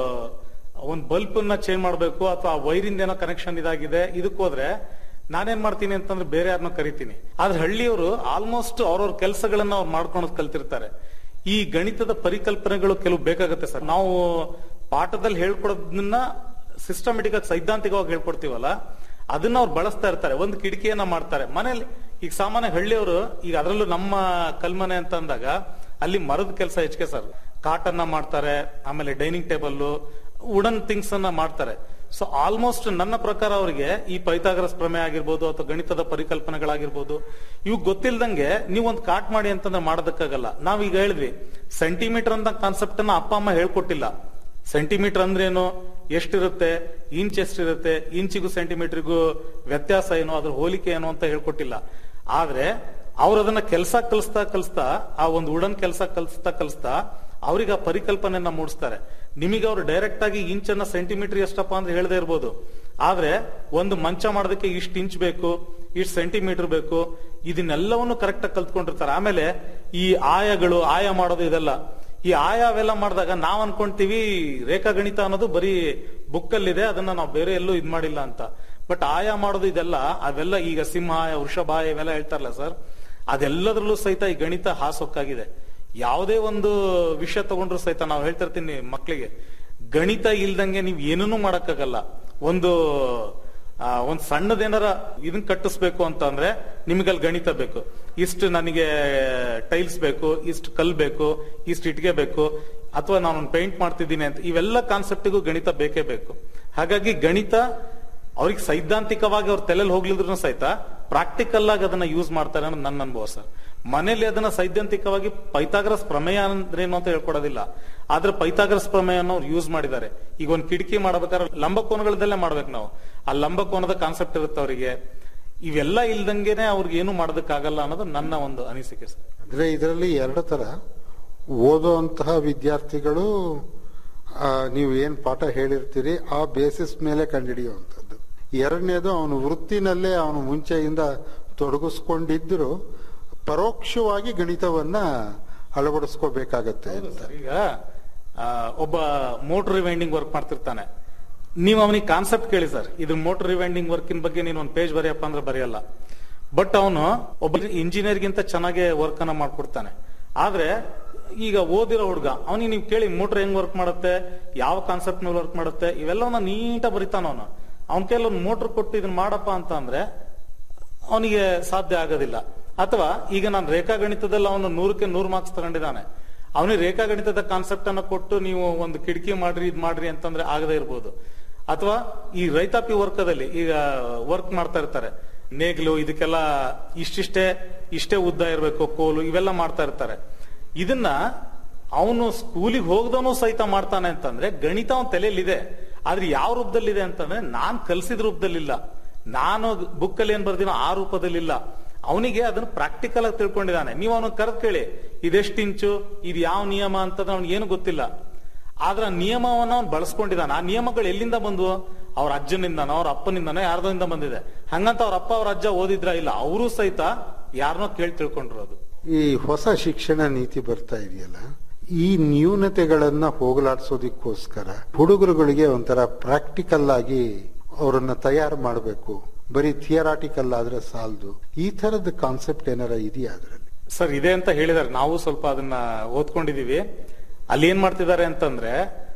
ಒಂದು ಬಲ್ಬ್ ನ ಚೇಂಜ್ ಮಾಡಬೇಕು ಅಥವಾ ವೈರಿಂದ ಏನೋ ಕನೆಕ್ಷನ್ ಇದಾಗಿದೆ ಇದಕ್ಕೆ ಹೋದ್ರೆ ನಾನೇನ್ ಮಾಡ್ತೀನಿ ಅಂತಂದ್ರೆ ಬೇರೆ ಯಾರನ್ನೋ ಕರಿತೀನಿ ಆದ್ರೆ ಹಳ್ಳಿಯವರು ಆಲ್ಮೋಸ್ಟ್ ಅವ್ರವ್ರ ಕೆಲಸಗಳನ್ನ ಅವ್ರು ಮಾಡ್ಕೊಳೋದ್ ಕಲ್ತಿರ್ತಾರೆ ಈ ಗಣಿತದ ಪರಿಕಲ್ಪನೆಗಳು ಕೆಲವು ಬೇಕಾಗುತ್ತೆ ಸರ್ ನಾವು ಪಾಠದಲ್ಲಿ ಹೇಳ್ಕೊಡೋದನ್ನ ಸಿಸ್ಟಮೆಟಿಕ್ ಆಗಿ ಸೈದ್ಧಾಂತಿಕವಾಗಿ ಹೇಳ್ಕೊಡ್ತೀವಲ್ಲ ಅದನ್ನ ಅವ್ರು ಬಳಸ್ತಾ ಇರ್ತಾರೆ ಒಂದು ಕಿಟಕಿಯನ್ನ ಮಾಡ್ತಾರೆ ಮನೇಲಿ ಈಗ ಸಾಮಾನ್ಯ ಹಳ್ಳಿಯವರು ಈಗ ಅದರಲ್ಲೂ ನಮ್ಮ ಕಲ್ಮನೆ ಅಂತ ಅಂದಾಗ ಅಲ್ಲಿ ಮರದ ಕೆಲಸ ಹೆಚ್ಚಿಗೆ ಸರ್ ಕಾಟನ್ನ ಮಾಡ್ತಾರೆ ಆಮೇಲೆ ಡೈನಿಂಗ್ ಟೇಬಲ್ ವುಡನ್ ಥಿಂಗ್ಸ್ ಅನ್ನ ಮಾಡ್ತಾರೆ ಸೊ ಆಲ್ಮೋಸ್ಟ್ ನನ್ನ ಪ್ರಕಾರ ಅವರಿಗೆ ಈ ಪೈಥಾಗರಸ್ ಪ್ರಮೇಯ ಆಗಿರ್ಬೋದು ಅಥವಾ ಗಣಿತದ ಪರಿಕಲ್ಪನೆಗಳಾಗಿರ್ಬೋದು ಇವು ಗೊತ್ತಿಲ್ದಂಗೆ ನೀವು ಒಂದು ಕಾಟ್ ಮಾಡಿ ಅಂತಂದ್ರೆ ಮಾಡೋದಕ್ಕಾಗಲ್ಲ ನಾವೀಗ ಹೇಳಿದ್ವಿ ಸೆಂಟಿಮೀಟರ್ ಅಂತ ಕಾನ್ಸೆಪ್ಟ್ ಅನ್ನ ಅಪ್ಪ ಅಮ್ಮ ಹೇಳ್ಕೊಟ್ಟಿಲ್ಲ ಸೆಂಟಿಮೀಟರ್ ಅಂದ್ರೇನು ಎಷ್ಟಿರುತ್ತೆ ಇಂಚ್ ಎಷ್ಟಿರುತ್ತೆ ಇಂಚಿಗೂ ಸೆಂಟಿಮೀಟರ್ಗೂ ವ್ಯತ್ಯಾಸ ಏನು ಅದ್ರ ಹೋಲಿಕೆ ಏನು ಅಂತ ಹೇಳ್ಕೊಟ್ಟಿಲ್ಲ ಆದ್ರೆ ಅವ್ರು ಅದನ್ನ ಕೆಲಸ ಕಲಿಸ್ತಾ ಕಲಿಸ್ತಾ ಆ ಒಂದು ಉಡನ್ ಕೆಲಸ ಕಲಿಸ್ತಾ ಕಲಿಸ್ತಾ ಅವ್ರಿಗೆ ಆ ಪರಿಕಲ್ಪನೆಯನ್ನ ಮೂಡಿಸ್ತಾರೆ ನಿಮಗೆ ಅವ್ರು ಡೈರೆಕ್ಟ್ ಆಗಿ ಇಂಚನ್ನ ಸೆಂಟಿಮೀಟರ್ ಎಷ್ಟಪ್ಪ ಅಂದ್ರೆ ಹೇಳದೇ ಇರ್ಬೋದು ಆದ್ರೆ ಒಂದು ಮಂಚ ಮಾಡೋದಕ್ಕೆ ಇಷ್ಟು ಇಂಚ್ ಬೇಕು ಇಷ್ಟು ಸೆಂಟಿಮೀಟರ್ ಬೇಕು ಇದನ್ನೆಲ್ಲವನ್ನು ಕರೆಕ್ಟ್ ಆಗಿ ಕಲ್ತ್ಕೊಂಡಿರ್ತಾರೆ ಆಮೇಲೆ ಈ ಆಯಗಳು ಆಯ ಮಾಡೋದು ಇದೆಲ್ಲ ಈ ಆಯ ಅವೆಲ್ಲ ಮಾಡಿದಾಗ ನಾವ್ ಅನ್ಕೊಂತೀವಿ ರೇಖಾಗಣಿತ ಅನ್ನೋದು ಬರೀ ಬುಕ್ ಅಲ್ಲಿದೆ ಅದನ್ನ ನಾವು ಬೇರೆ ಎಲ್ಲೂ ಇದ್ ಮಾಡಿಲ್ಲ ಅಂತ ಬಟ್ ಆಯ ಮಾಡೋದು ಇದೆಲ್ಲ ಅವೆಲ್ಲ ಈಗ ಸಿಂಹ ವೃಷಭ ಇವೆಲ್ಲ ಹೇಳ್ತಾರಲ್ಲ ಸರ್ ಅದೆಲ್ಲದ್ರಲ್ಲೂ ಸಹಿತ ಈ ಗಣಿತ ಹಾಸೊಕ್ಕಾಗಿದೆ ಯಾವುದೇ ಒಂದು ವಿಷಯ ತಗೊಂಡ್ರು ಸಹಿತ ನಾವು ಹೇಳ್ತಿರ್ತೀನಿ ಮಕ್ಕಳಿಗೆ ಗಣಿತ ಇಲ್ದಂಗೆ ನೀವು ಏನನ್ನೂ ಮಾಡಕ್ಕಾಗಲ್ಲ ಒಂದು ಆ, ಒಂದ್ ಸಣ್ಣದೇನಾರ ಇದನ್ ಕಟ್ಟಿಸ್ಬೇಕು ಅಂತ ಅಂದ್ರೆ ನಿಮ್ಗಲ್ಲಿ ಗಣಿತ ಬೇಕು ಇಷ್ಟು ನನಗೆ ಟೈಲ್ಸ್ ಬೇಕು ಇಷ್ಟು ಕಲ್ ಬೇಕು ಇಷ್ಟು ಇಟ್ಟಿಗೆ ಬೇಕು ಅಥವಾ ನಾನು ಪೇಂಟ್ ಮಾಡ್ತಿದ್ದೀನಿ ಅಂತ ಇವೆಲ್ಲ ಕಾನ್ಸೆಪ್ಟಿಗೂ ಗಣಿತ ಬೇಕೇ ಬೇಕು ಹಾಗಾಗಿ ಗಣಿತ ಅವ್ರಿಗೆ ಸೈದ್ಧಾಂತಿಕವಾಗಿ ಅವ್ರ ತಲೆಯಲ್ಲಿ ಹೋಗ್ಲಿದ್ರು ಸಹಿತ ಪ್ರಾಕ್ಟಿಕಲ್ ಆಗಿ ಅದನ್ನ ಯೂಸ್ ಮಾಡ್ತಾರೆ ಅನ್ನೋದು ನನ್ನ ಅನುಭವ ಸರ್ ಮನೇಲಿ ಅದನ್ನ ಸೈದ್ಧಾಂತಿಕವಾಗಿ ಪೈಥಾಗರಸ್ ಪ್ರಮೇಯ ಅಂದ್ರೆ ಏನು ಅಂತ ಹೇಳ್ಕೊಡೋದಿಲ್ಲ ಆದ್ರೆ ಪೈಥಾಗರಸ್ ಪ್ರಮೇಯನ ಅವ್ರು ಯೂಸ್ ಮಾಡಿದ್ದಾರೆ ಈಗ ಒಂದು ಕಿಟಕಿ ಮಾಡ್ಬೇಕಾದ್ರೆ ಲಂಬಕೋನಗಳದಲ್ಲೇ ಮಾಡ್ಬೇಕು ನಾವು ಆ ಲಂಬಕೋನದ ಕಾನ್ಸೆಪ್ಟ್ ಇರುತ್ತೆ ಅವರಿಗೆ ಇವೆಲ್ಲ ಇಲ್ದಂಗೆನೆ ಅವ್ರಿಗೆ ಏನು ಮಾಡೋದಕ್ಕಾಗಲ್ಲ ಅನ್ನೋದು ನನ್ನ ಒಂದು ಅನಿಸಿಕೆ ಸರ್
ಅಂದ್ರೆ ಇದರಲ್ಲಿ ಎರಡು ತರ ಓದುವಂತಹ ವಿದ್ಯಾರ್ಥಿಗಳು ಆ, ನೀವು ಏನ್ ಪಾಠ ಹೇಳಿರ್ತೀರಿ ಆ ಬೇಸಿಸ್ ಮೇಲೆ ಕಂಡುಹಿಡಿಯುವಂಥದ್ದು ಎರಡನೇದು ಅವನು ವೃತ್ತಿನಲ್ಲೇ ಅವನು ಮುಂಚೆಯಿಂದ ತೊಡಗಿಸ್ಕೊಂಡಿದ್ರು ಪರೋಕ್ಷವಾಗಿ ಗಣಿತವನ್ನ ಅಳವಡಿಸ್ಕೋಬೇಕಾಗತ್ತೆ ಅಂತ
ಈಗ ಆ, ಒಬ್ಬ ಮೋಟರ್ ರಿವೈಂಡಿಂಗ್ ವರ್ಕ್ ಮಾಡ್ತಿರ್ತಾನೆ ನೀವು ಅವನಿಗೆ ಕಾನ್ಸೆಪ್ಟ್ ಕೇಳಿ ಸರ್ ಇದು ಮೋಟರ್ ರಿವೈಂಡಿಂಗ್ ವರ್ಕಿನ ಬಗ್ಗೆ ನೀನು ಒಂದು ಪೇಜ್ ಬರೆಯಪ್ಪ ಅಂದ್ರೆ ಬರೆಯಲ್ಲ ಬಟ್ ಅವನು ಒಬ್ಬ ಇಂಜಿನಿಯರ್ ಗಿಂತ ಚೆನ್ನಾಗಿ ವರ್ಕ್ ಅನ್ನ ಮಾಡ್ಕೊಡ್ತಾನೆ ಆದ್ರೆ ಈಗ ಓದಿರೋ ಹುಡುಗ ಅವನಿಗೆ ನೀವು ಕೇಳಿ ಮೋಟರ್ ಹೆಂಗ್ ವರ್ಕ್ ಮಾಡುತ್ತೆ ಯಾವ ಕಾನ್ಸೆಪ್ಟ್ ಮೇಲೆ ವರ್ಕ್ ಮಾಡುತ್ತೆ ಇವೆಲ್ಲವನ್ನ ನೀಟಾಗಿ ಬರಿತಾನ ಅವನು ಅವನ ಕೈಯಲ್ಲಿ ಒಂದು ಮೋಟರ್ ಕೊಟ್ಟು ಇದನ್ನ ಮಾಡಪ್ಪ ಅಂತ ಅಂದ್ರೆ ಅವನಿಗೆ ಸಾಧ್ಯ ಆಗೋದಿಲ್ಲ ಅಥವಾ ಈಗ ನಾನು ರೇಖಾಗಣಿತದಲ್ಲಿ ಅವನು ನೂರಕ್ಕೆ ನೂರು ಮಾರ್ಕ್ಸ್ ತಗೊಂಡಿದ್ದಾನೆ ಅವನಿಗೆ ರೇಖಾಗಣಿತದ ಕಾನ್ಸೆಪ್ಟ್ ಅನ್ನ ಕೊಟ್ಟು ನೀವು ಒಂದು ಕಿಟಕಿ ಮಾಡ್ರಿ ಇದ್ ಮಾಡ್ರಿ ಅಂತಂದ್ರೆ ಆಗದೆ ಇರ್ಬೋದು ಅಥವಾ ಈ ರೈತಾಪಿ ವರ್ಗದಲ್ಲಿ ಈಗ ವರ್ಕ್ ಮಾಡ್ತಾ ಇರ್ತಾರೆ ನೇಗ್ಲು ಇದಕ್ಕೆಲ್ಲ ಇಷ್ಟಿಷ್ಟೇ ಇಷ್ಟೇ ಉದ್ದ ಇರಬೇಕು ಕೋಲು ಇವೆಲ್ಲ ಮಾಡ್ತಾ ಇರ್ತಾರೆ ಇದನ್ನ ಅವನು ಸ್ಕೂಲಿಗೆ ಹೋಗದವನು ಸಹಿತ ಮಾಡ್ತಾನೆ ಅಂತಂದ್ರೆ ಗಣಿತ ಅವನ ತಲೆಯಲ್ಲಿದೆ ಆದ್ರೆ ಯಾವ ರೂಪದಲ್ಲಿದೆ ಅಂತಂದ್ರೆ ನಾನ್ ಕಲ್ಸಿದ ರೂಪದಲ್ಲಿಲ್ಲ ನಾನು ಬುಕ್ ಅಲ್ಲಿ ಏನ್ ಬರ್ದಿನೋ ಆ ರೂಪದಲ್ಲಿಲ್ಲ ಅವನಿಗೆ ಅದನ್ನ ಪ್ರಾಕ್ಟಿಕಲ್ ಆಗಿ ತಿಳ್ಕೊಂಡಿದ್ದಾನೆ ನೀವು ಅವನು ಕರೆದ್ ಕೇಳಿ ಇದೆಷ್ಟು ಇಂಚು ಇದು ಯಾವ ನಿಯಮ ಅಂತಂದ್ರೆ ಅವ್ನಿಗೆ ಏನು ಗೊತ್ತಿಲ್ಲ ಆದ್ರೆ ಆ ನಿಯಮವನ್ನ ಅವ್ನು ಬಳಸ್ಕೊಂಡಿದ್ದಾನೆ ಆ ನಿಯಮಗಳು ಎಲ್ಲಿಂದ ಬಂದ್ವು ಅವ್ರ ಅಜ್ಜನಿಂದನೋ ಅವ್ರ ಅಪ್ಪನಿಂದನೋ ಯಾರ್ದೋಯಿಂದ ಬಂದಿದೆ ಹಂಗಂತ ಅವ್ರ ಅಪ್ಪ ಅವ್ರ ಅಜ್ಜ ಓದಿದ್ರ ಇಲ್ಲ ಅವರು ಸಹಿತ ಯಾರನ್ನೋ ಕೇಳಿ ತಿಳ್ಕೊಂಡಿರೋದು
ಈ ಹೊಸ ಶಿಕ್ಷಣ ನೀತಿ ಬರ್ತಾ ಇದೆಯಲ್ಲ ಈ ನ್ಯೂನತೆಗಳನ್ನ ಹೋಗಲಾಡಿಸೋದಿಕ್ಕೋಸ್ಕರ ಹುಡುಗರುಗಳಿಗೆ ಒಂಥರ ಪ್ರಾಕ್ಟಿಕಲ್ ಆಗಿ ಅವರನ್ನ ತಯಾರು ಮಾಡಬೇಕು ಬರೀ ಥಿಯರಾಟಿಕಲ್ ಆದ್ರೆ ಸಾಲದು ಈ ತರದ ಕಾನ್ಸೆಪ್ಟ್ ಏನಾರ ಇದೆಯಾ ಅದ್ರಲ್ಲಿ
ಸರ್ ಇದೆ ಅಂತ ಹೇಳಿದಾರೆ ನಾವು ಸ್ವಲ್ಪ ಅದನ್ನ ಓದ್ಕೊಂಡಿದೀವಿ ಅಲ್ಲಿ ಏನ್ ಮಾಡ್ತಿದ್ದಾರೆ ಅಂತಂದ್ರೆ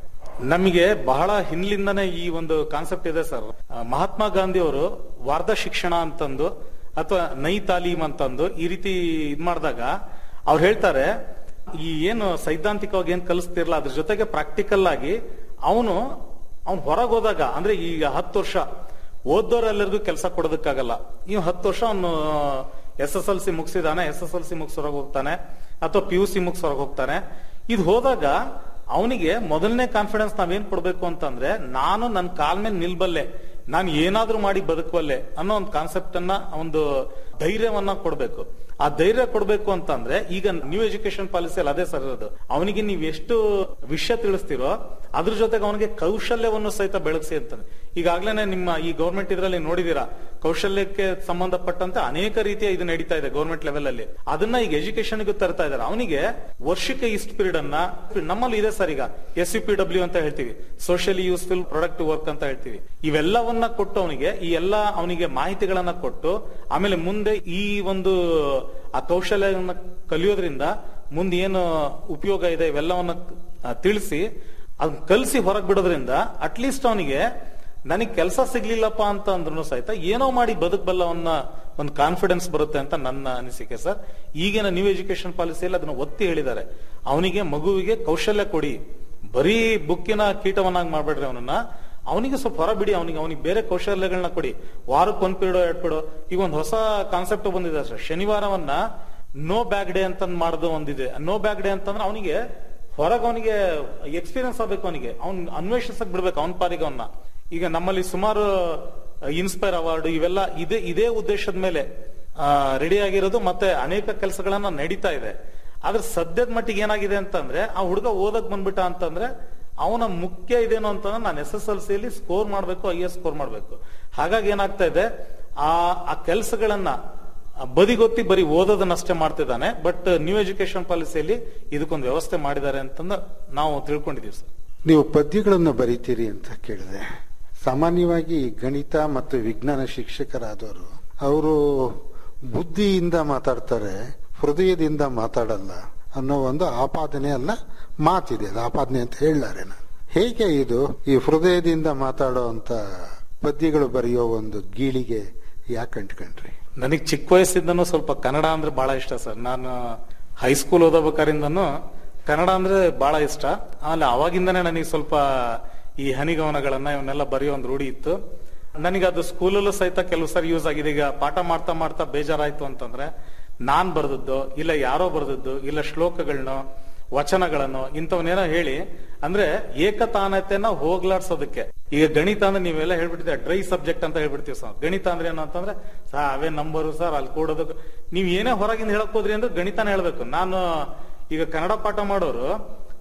ನಮಗೆ ಬಹಳ ಹಿಂದ್ಲಿಂದನೇ ಈ ಒಂದು ಕಾನ್ಸೆಪ್ಟ್ ಇದೆ ಸರ್ ಆ, ಮಹಾತ್ಮ ಗಾಂಧಿ ಅವರು ವಾರ್ಧ ಶಿಕ್ಷಣ ಅಂತಂದು ಅಥವಾ ನೈ ತಾಲೀಮ್ ಅಂತಂದು ಈ ರೀತಿ ಇದ್ ಮಾಡಿದಾಗ ಅವ್ರು ಹೇಳ್ತಾರೆ ಈ ಏನು ಸೈದ್ಧಾಂತಿಕವಾಗಿ ಏನ್ ಕಲಿಸ್ತಿರಲ್ಲ ಅದ್ರ ಜೊತೆಗೆ ಪ್ರಾಕ್ಟಿಕಲ್ ಆಗಿ ಅವನು ಅವ್ನು ಹೊರಗೆ ಹೋದಾಗ ಅಂದ್ರೆ ಈಗ ಹತ್ತು ವರ್ಷ ಓದೋರೆಲ್ಲರಿಗೂ ಕೆಲಸ ಕೊಡೋದಕ್ಕಾಗಲ್ಲ ಇವ್ ಹತ್ತು ವರ್ಷ ಅವನು ಎಸ್ ಎಸ್ ಎಲ್ ಸಿ ಮುಗಿಸಿದಾನೆ ಎಸ್ ಎಸ್ ಎಲ್ ಸಿ ಮುಗಿಸ್ ಹೊರಗೆ ಹೋಗ್ತಾನೆ ಅಥವಾ ಪಿ ಯು ಸಿ ಮುಗಿಸ್ ಹೊರಗೆ ಹೋಗ್ತಾನೆ ಇದು ಹೋದಾಗ ಅವನಿಗೆ ಮೊದಲನೇ ಕಾನ್ಫಿಡೆನ್ಸ್ ನಾವೇನ್ ಕೊಡ್ಬೇಕು ಅಂತಂದ್ರೆ ನಾನು ನನ್ನ ಕಾಲ್ ಮೇಲೆ ನಿಲ್ಬಲ್ಲೆ ನಾನು ಏನಾದ್ರೂ ಮಾಡಿ ಬದುಕಬಲ್ಲೆ ಅನ್ನೋ ಒಂದು ಕಾನ್ಸೆಪ್ಟ್ ಅನ್ನ ಒಂದು ಧೈರ್ಯವನ್ನ ಕೊಡ್ಬೇಕು ಆ ಧೈರ್ಯ ಕೊಡ್ಬೇಕು ಅಂತಂದ್ರೆ ಈಗ ನ್ಯೂ ಎಜುಕೇಶನ್ ಪಾಲಿಸಿಯಲ್ಲಿ ಅದೇ ಸರ್ ಇರೋದು ಅವನಿಗೆ ನೀವು ಎಷ್ಟು ವಿಷಯ ತಿಳಿಸ್ತಿರೋ ಅದ್ರ ಜೊತೆಗೆ ಅವನಿಗೆ ಕೌಶಲ್ಯವನ್ನು ಸಹಿತ ಬೆಳಗಿಸಿ ಅಂತಾನೆ ಈಗಾಗ್ಲೇ ನಿಮ್ಮ ಈ ಗೌರ್ಮೆಂಟ್ ಇದರಲ್ಲಿ ನೋಡಿದೀರಾ ಕೌಶಲ್ಯಕ್ಕೆ ಸಂಬಂಧಪಟ್ಟಂತೆ ಅನೇಕ ರೀತಿಯ ಇದು ನಡೀತಾ ಇದೆ ಗೌರ್ಮೆಂಟ್ ಲೆವೆಲ್ ಅಲ್ಲಿ ಅದನ್ನ ಈಗ ಎಜುಕೇಶನ್ ತರ್ತಾ ಇದ್ದಾರೆ ಅವನಿಗೆ ವರ್ಷಕ್ಕೆ ಇಷ್ಟು ಪೀರಿಯಡ್ ಅನ್ನ ನಮ್ಮಲ್ಲಿ ಇದೆ ಸರ್ ಈಗ ಎಸ್ ಯು ಪಿ ಡಬ್ಲ್ಯೂ ಅಂತ ಹೇಳ್ತೀವಿ ಸೋಷಿಯಲಿ ಯೂಸ್ಫುಲ್ ಪ್ರೊಡಕ್ಟ್ ವರ್ಕ್ ಅಂತ ಹೇಳ್ತೀವಿ ಇವೆಲ್ಲವನ್ನ ಕೊಟ್ಟು ಅವನಿಗೆ ಈ ಎಲ್ಲ ಅವನಿಗೆ ಮಾಹಿತಿಗಳನ್ನ ಕೊಟ್ಟು ಆಮೇಲೆ ಮುಂದೆ ಈ ಒಂದು ಆ ಕೌಶಲ್ಯವನ್ನ ಕಲಿಯೋದ್ರಿಂದ ಮುಂದೆ ಏನು ಉಪಯೋಗ ಇದೆ ಇವೆಲ್ಲವನ್ನ ಆ, ತಿಳಿಸಿ ಅದನ್ನ ಕಲಿಸಿ ಹೊರಗೆ ಬಿಡೋದ್ರಿಂದ ಅಟ್ಲೀಸ್ಟ್ ಅವನಿಗೆ ನನಗೆ ಕೆಲಸ ಸಿಗ್ಲಿಲ್ಲಪ್ಪ ಅಂತ ಅಂದ್ರೂ ಸಹಿತ ಏನೋ ಮಾಡಿ ಬದುಕಬಲ್ಲವನ್ನ ಒಂದು ಕಾನ್ಫಿಡೆನ್ಸ್ ಬರುತ್ತೆ ಅಂತ ನನ್ನ ಅನಿಸಿಕೆ ಸರ್ ಈಗಿನ ನ್ಯೂ ಎಜುಕೇಶನ್ ಪಾಲಿಸಿಯಲ್ಲಿ ಅದನ್ನ ಒತ್ತಿ ಹೇಳಿದ್ದಾರೆ ಅವನಿಗೆ ಮಗುವಿಗೆ ಕೌಶಲ್ಯ ಕೊಡಿ ಬರೀ ಬುಕ್ಕಿನ ಕೀಟವನ್ನಾಗಿ ಮಾಡ್ಬೇಡ್ರಿ ಅವನನ್ನ ಅವನಿಗೆ ಸ್ವಲ್ಪ ಹೊರಬಿಡಿ ಅವನಿಗೆ ಅವನಿಗೆ ಬೇರೆ ಕೌಶಲ್ಯಗಳನ್ನ ಕೊಡಿ ವಾರಕ್ಕೆ ಒಂದ್ ಪೀರಿಯಡ್ ಎರಡ್ ಪೀರಿಯಡ್ ಈಗ ಒಂದು ಹೊಸ ಕಾನ್ಸೆಪ್ಟ್ ಬಂದಿದೆ ಸರ್ ಶನಿವಾರವನ್ನ ನೋ ಬ್ಯಾಗ್ ಡೇ ಅಂತ ಮಾಡೋದು ಒಂದಿದೆ ನೋ ಬ್ಯಾಗ್ ಡೇ ಅಂತಂದ್ರೆ ಅವನಿಗೆ ಹೊರಗೆ ಅವನಿಗೆ ಎಕ್ಸ್ಪೀರಿಯನ್ಸ್ ಆಗ್ಬೇಕು ಅವನಿಗೆ ಅವ್ನ್ ಅನ್ವೇಷಿಸಕ್ ಬಿಡ್ಬೇಕು ಅವನ ಪಾರಿಗೆ ಅವನ್ನ ಈಗ ನಮ್ಮಲ್ಲಿ ಸುಮಾರು ಇನ್ಸ್ಪೈರ್ ಅವಾರ್ಡ್ ಇವೆಲ್ಲ ಇದೇ ಇದೇ ಉದ್ದೇಶದ ಮೇಲೆ ರೆಡಿ ಆಗಿರೋದು ಮತ್ತೆ ಅನೇಕ ಕೆಲಸಗಳನ್ನ ನಡೀತಾ ಇದೆ ಆದ್ರೆ ಸದ್ಯದ ಮಟ್ಟಿಗೆ ಏನಾಗಿದೆ ಅಂತಂದ್ರೆ ಆ ಹುಡುಗ ಓದಕ್ ಬಂದ್ಬಿಟ್ಟ ಅಂತಂದ್ರೆ ಅವನ ಮುಖ್ಯ ಇದೇನು ಅಂತಂದ್ರೆ ನಾನು ಎಸ್ ಎಸ್ ಎಲ್ ಸಿಯಲ್ಲಿ ಸ್ಕೋರ್ ಮಾಡ್ಬೇಕು ಐ ಎಸ್ ಸ್ಕೋರ್ ಮಾಡ್ಬೇಕು ಹಾಗಾಗಿ ಏನಾಗ್ತಾ ಇದೆ ಆ ಆ ಕೆಲಸಗಳನ್ನ ಬದಿಗೊತ್ತಿ ಬರೀ ಓದೋದನ್ನಷ್ಟೇ ಮಾಡ್ತಿದ್ದಾನೆ ಬಟ್ ನ್ಯೂ ಎಜುಕೇಶನ್ ಪಾಲಿಸಿಯಲ್ಲಿ ಇದಕ್ಕೊಂದು ವ್ಯವಸ್ಥೆ ಮಾಡಿದ್ದಾರೆ ಅಂತಂದು ನಾವು ತಿಳ್ಕೊಂಡಿದೀವಿ ಸರ್
ನೀವು ಪದ್ಯಗಳನ್ನು ಬರೀತೀರಿ ಅಂತ ಕೇಳಿದೆ ಸಾಮಾನ್ಯವಾಗಿ ಗಣಿತ ಮತ್ತು ವಿಜ್ಞಾನ ಶಿಕ್ಷಕರಾದವರು ಅವರು ಬುದ್ಧಿಯಿಂದ ಮಾತಾಡ್ತಾರೆ ಹೃದಯದಿಂದ ಮಾತಾಡಲ್ಲ ಅನ್ನೋ ಒಂದು ಆಪಾದನೆ ಅಲ್ಲ ಮಾತಿದೆ ಅದು ಆಪಾದನೆ ಅಂತ ಹೇಳಲಾರೆ ನಾನು ಹೇಗೆ ಇದು ಈ ಹೃದಯದಿಂದ ಮಾತಾಡೋ ಅಂತ ಪದ್ಯಗಳು ಬರೆಯೋ ಒಂದು ಗೀಳಿಗೆ ಯಾಕೆ ಅಂಟ್ಕೊಂಡ್ರಿ
ನನಗೆ ಚಿಕ್ಕ ವಯಸ್ಸಿಂದನೂ ಸ್ವಲ್ಪ ಕನ್ನಡ ಅಂದ್ರೆ ಬಹಳ ಇಷ್ಟ ಸರ್ ನಾನು ಹೈಸ್ಕೂಲ್ ಓದಬೇಕಾರಿಂದನೂ ಕನ್ನಡ ಅಂದ್ರೆ ಬಹಳ ಇಷ್ಟ ಆಮೇಲೆ ಅವಾಗಿಂದನೇ ನನಗೆ ಸ್ವಲ್ಪ ಈ ಹನಿಗವನಗಳನ್ನ ಇವನ್ನೆಲ್ಲ ಬರೆಯೋ ಒಂದು ರೂಢಿ ಇತ್ತು ನನಗೆ ಅದು ಸ್ಕೂಲಲ್ಲೂ ಸಹಿತ ಕೆಲವು ಸಾರಿ ಯೂಸ್ ಆಗಿದೆ ಈಗ ಪಾಠ ಮಾಡ್ತಾ ಮಾಡ್ತಾ ಬೇಜಾರಾಯ್ತು ಅಂತಂದ್ರೆ ನಾನ್ ಬರ್ದದ್ದು ಇಲ್ಲ ಯಾರೋ ಬರ್ದದ್ದು ಇಲ್ಲ ಶ್ಲೋಕಗಳನ್ನೋ ವಚನಗಳನ್ನು ಇಂಥವನ್ನೇನೋ ಹೇಳಿ ಅಂದ್ರೆ ಏಕತಾನತೆಯನ್ನ ಹೋಗ್ಲಾಡ್ಸೋದಕ್ಕೆ ಈಗ ಗಣಿತ ಅಂದ್ರೆ ನೀವೆಲ್ಲ ಹೇಳ್ಬಿಟ್ಟಿದ್ರೆ ಡ್ರೈ ಸಬ್ಜೆಕ್ಟ್ ಅಂತ ಹೇಳ್ಬಿಡ್ತೀವಿ ಸರ್ ಗಣಿತ ಅಂದ್ರೆ ಏನು ಅಂತಂದ್ರೆ ಸರ್ ಅವೇ ನಂಬರು ಸರ್ ಅಲ್ಲಿ ಕೂಡೋದು ನೀವ್ ಏನೇ ಹೊರಗಿಂದ ಹೇಳಕ್ ಹೋದ್ರಿ ಅಂದ್ರೆ ಗಣಿತನ ಹೇಳ್ಬೇಕು ನಾನು ಈಗ ಕನ್ನಡ ಪಾಠ ಮಾಡೋರು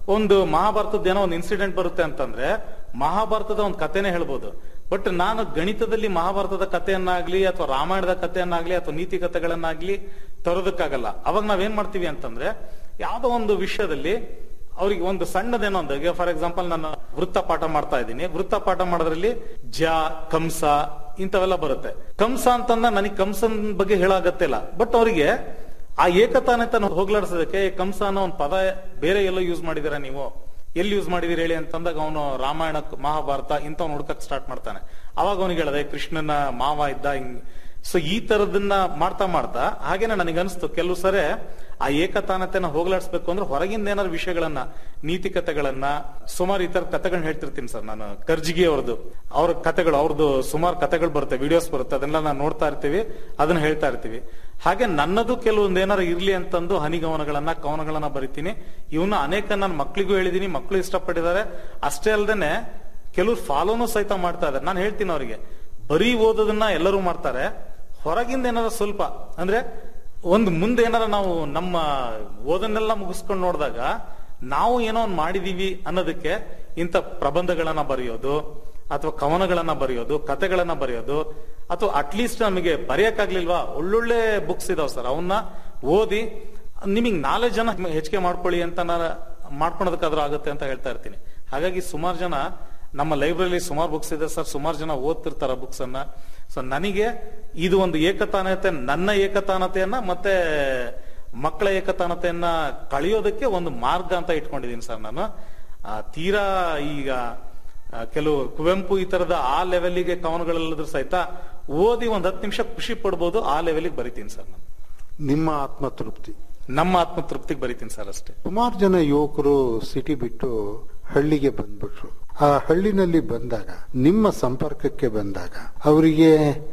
ಒಂದು ಮಹಾಭಾರತದ ಏನೋ ಒಂದು ಇನ್ಸಿಡೆಂಟ್ ಬರುತ್ತೆ ಅಂತಂದ್ರೆ ಮಹಾಭಾರತದ ಒಂದು ಕಥೆನೇ ಹೇಳ್ಬೋದು ಬಟ್ ನಾನು ಗಣಿತದಲ್ಲಿ ಮಹಾಭಾರತದ ಕಥೆಯನ್ನಾಗ್ಲಿ ಅಥವಾ ರಾಮಾಯಣದ ಕಥೆಯನ್ನಾಗ್ಲಿ ಅಥವಾ ನೀತಿ ಕಥೆಗಳನ್ನಾಗ್ಲಿ ತರೋದಕ್ಕಾಗಲ್ಲ ಅವಾಗ ನಾವೇನ್ ಮಾಡ್ತೀವಿ ಅಂತಂದ್ರೆ ಯಾವ್ದೋ ಒಂದು ವಿಷಯದಲ್ಲಿ ಅವ್ರಿಗೆ ಒಂದು ಸಣ್ಣದೇನೋ ಒಂದು ಈಗ ಫಾರ್ ಎಕ್ಸಾಂಪಲ್ ನಾನು ವೃತ್ತ ಪಾಠ ಮಾಡ್ತಾ ಇದ್ದೀನಿ ವೃತ್ತ ಪಾಠ ಮಾಡೋದ್ರಲ್ಲಿ ಜ ಕಂಸ ಇಂಥವೆಲ್ಲ ಬರುತ್ತೆ ಕಂಸ ಅಂತಂದ ನನಗೆ ಕಂಸನ್ ಬಗ್ಗೆ ಹೇಳಾಗತ್ತೆ ಇಲ್ಲ ಬಟ್ ಅವರಿಗೆ ಆ ಏಕತಾನತೆ ಹೋಗ್ಲಾಡ್ಸೋದಕ್ಕೆ ಈ ಕಂಸ ಅನ್ನೋ ಒಂದು ಪದ ಬೇರೆ ಎಲ್ಲೋ ಯೂಸ್ ಮಾಡಿದಿರ ನೀವು ಎಲ್ಲಿ ಯೂಸ್ ಮಾಡಿದಿರಿ ಹೇಳಿ ಅಂತಂದಾಗ ಅವನು ರಾಮಾಯಣ ಮಹಾಭಾರತ ಇಂಥವ್ನು ಹುಡ್ಕಕ್ ಸ್ಟಾರ್ಟ್ ಮಾಡ್ತಾನೆ ಅವಾಗ ಅವನಿಗೆ ಹೇಳದೆ ಕೃಷ್ಣನ ಮಾವ ಇದ್ದ ಹಿಂಗ್ ಸೊ ಈ ತರದನ್ನ ಮಾಡ್ತಾ ಮಾಡ್ತಾ ಹಾಗೇನೆ ನನಗನ್ಸ್ತು ಕೆಲವು ಸರಿ ಆ ಏಕತಾನತೆನ ಹೋಗ್ಲಾಡ್ಸ್ಬೇಕು ಅಂದ್ರೆ ಹೊರಗಿಂದ ಏನಾದ್ರು ವಿಷಯಗಳನ್ನ ನೀತಿ ಕಥೆಗಳನ್ನ ಸುಮಾರು ಈ ತರ ಕಥೆಗಳನ್ನ ಹೇಳ್ತಿರ್ತೀನಿ ಸರ್ ನಾನು ಕರ್ಜಿಗಿ ಅವ್ರದ್ದು ಅವ್ರ ಕಥೆಗಳು ಅವ್ರದ್ದು ಸುಮಾರು ಕಥೆಗಳು ಬರುತ್ತೆ ವಿಡಿಯೋಸ್ ಬರುತ್ತೆ ಅದನ್ನೆಲ್ಲ ನಾವು ನೋಡ್ತಾ ಇರ್ತೀವಿ ಅದನ್ನ ಹೇಳ್ತಾ ಇರ್ತೀವಿ ಹಾಗೆ ನನ್ನದು ಕೆಲವೊಂದು ಏನಾರು ಇರ್ಲಿ ಅಂತಂದು ಹನಿಗವನಗಳನ್ನ ಕವನಗಳನ್ನ ಬರಿತೀನಿ ಇವನ್ನ ಅನೇಕ ನನ್ನ ಮಕ್ಳಿಗೂ ಹೇಳಿದೀನಿ ಮಕ್ಳು ಇಷ್ಟಪಟ್ಟಿದ್ದಾರೆ ಅಷ್ಟೇ ಅಲ್ದೇನೆ ಕೆಲವ್ರು ಫಾಲೋನು ಸಹಿತ ಮಾಡ್ತಾ ಇದ್ದಾರೆ ನಾನು ಹೇಳ್ತೀನಿ ಅವರಿಗೆ ಬರೀ ಓದೋದನ್ನ ಎಲ್ಲರೂ ಮಾಡ್ತಾರೆ ಹೊರಗಿಂದ ಏನಾರ ಸ್ವಲ್ಪ ಅಂದ್ರೆ ಒಂದು ಮುಂದೆ ಏನಾರ ನಾವು ನಮ್ಮ ಓದನ್ನೆಲ್ಲ ಮುಗಿಸ್ಕೊಂಡು ನೋಡಿದಾಗ ನಾವು ಏನೋ ಒಂದು ಮಾಡಿದೀವಿ ಅನ್ನೋದಕ್ಕೆ ಇಂಥ ಪ್ರಬಂಧಗಳನ್ನ ಬರೆಯೋದು ಅಥವಾ ಕವನಗಳನ್ನ ಬರೆಯೋದು ಕತೆಗಳನ್ನ ಬರೆಯೋದು ಅಥವಾ ಅಟ್ಲೀಸ್ಟ್ ನಮಗೆ ಬರೆಯಕ್ಕಾಗ್ಲಿಲ್ವಾ ಒಳ್ಳೊಳ್ಳೆ ಬುಕ್ಸ್ ಇದಾವ್ ಸರ್ ಅವನ್ನ ಓದಿ ನಿಮಗೆ ನಾಲೆಜ್ ಅನ್ನ ಹೆಚ್ಚಿಗೆ ಮಾಡ್ಕೊಳ್ಳಿ ಅಂತ ನಾನು ಮಾಡ್ಕೊಳೋದಕ್ಕಾದ್ರೂ ಆಗುತ್ತೆ ಅಂತ ಹೇಳ್ತಾ ಇರ್ತೀನಿ ಹಾಗಾಗಿ ಸುಮಾರು ಜನ ನಮ್ಮ ಲೈಬ್ರರಿ ಸುಮಾರು ಬುಕ್ಸ್ ಇದೆ ಸರ್ ಸುಮಾರು ಜನ ಓದ್ತಿರ್ತಾರ ಬುಕ್ಸ್ ಅನ್ನ ಸೊ ನನಗೆ ಇದು ಒಂದು ಏಕತಾನತೆ ನನ್ನ ಏಕತಾನತೆಯನ್ನ ಮತ್ತೆ ಮಕ್ಕಳ ಏಕತಾನತೆಯನ್ನ ಕಳೆಯೋದಕ್ಕೆ ಒಂದು ಮಾರ್ಗ ಅಂತ ಇಟ್ಕೊಂಡಿದ್ದೀನಿ ಸರ್ ನಾನು ಆ, ತೀರಾ ಈಗ ಆ, ಕೆಲವು ಕುವೆಂಪು ಈ ತರದ ಆ ಲೆವೆಲ್ಗೆ ಕವನಗಳಲ್ಲದ್ರೂ ಸಹಿತ ಓದಿ ಒಂದ್ ಹತ್ತು ನಿಮಿಷ ಖುಷಿ ಪಡ್ಬೋದು ಆ ಲೆವೆಲ್ಗೆ ಬರಿತೀನಿ ಸರ್ ನಾನು
ನಿಮ್ಮ ಆತ್ಮತೃಪ್ತಿ
ನಮ್ಮ ಆತ್ಮತೃಪ್ತಿಗೆ ಬರಿತೀನಿ ಸರ್ ಅಷ್ಟೇ
ಸುಮಾರು ಜನ ಯುವಕರು ಸಿಟಿ ಬಿಟ್ಟು ಹಳ್ಳಿಗೆ ಬಂದ್ಬಿಟ್ರು ಆ ಹಳ್ಳಿನಲ್ಲಿ ಬಂದಾಗ ನಿಮ್ಮ ಸಂಪರ್ಕಕ್ಕೆ ಬಂದಾಗ ಅವರಿಗೆ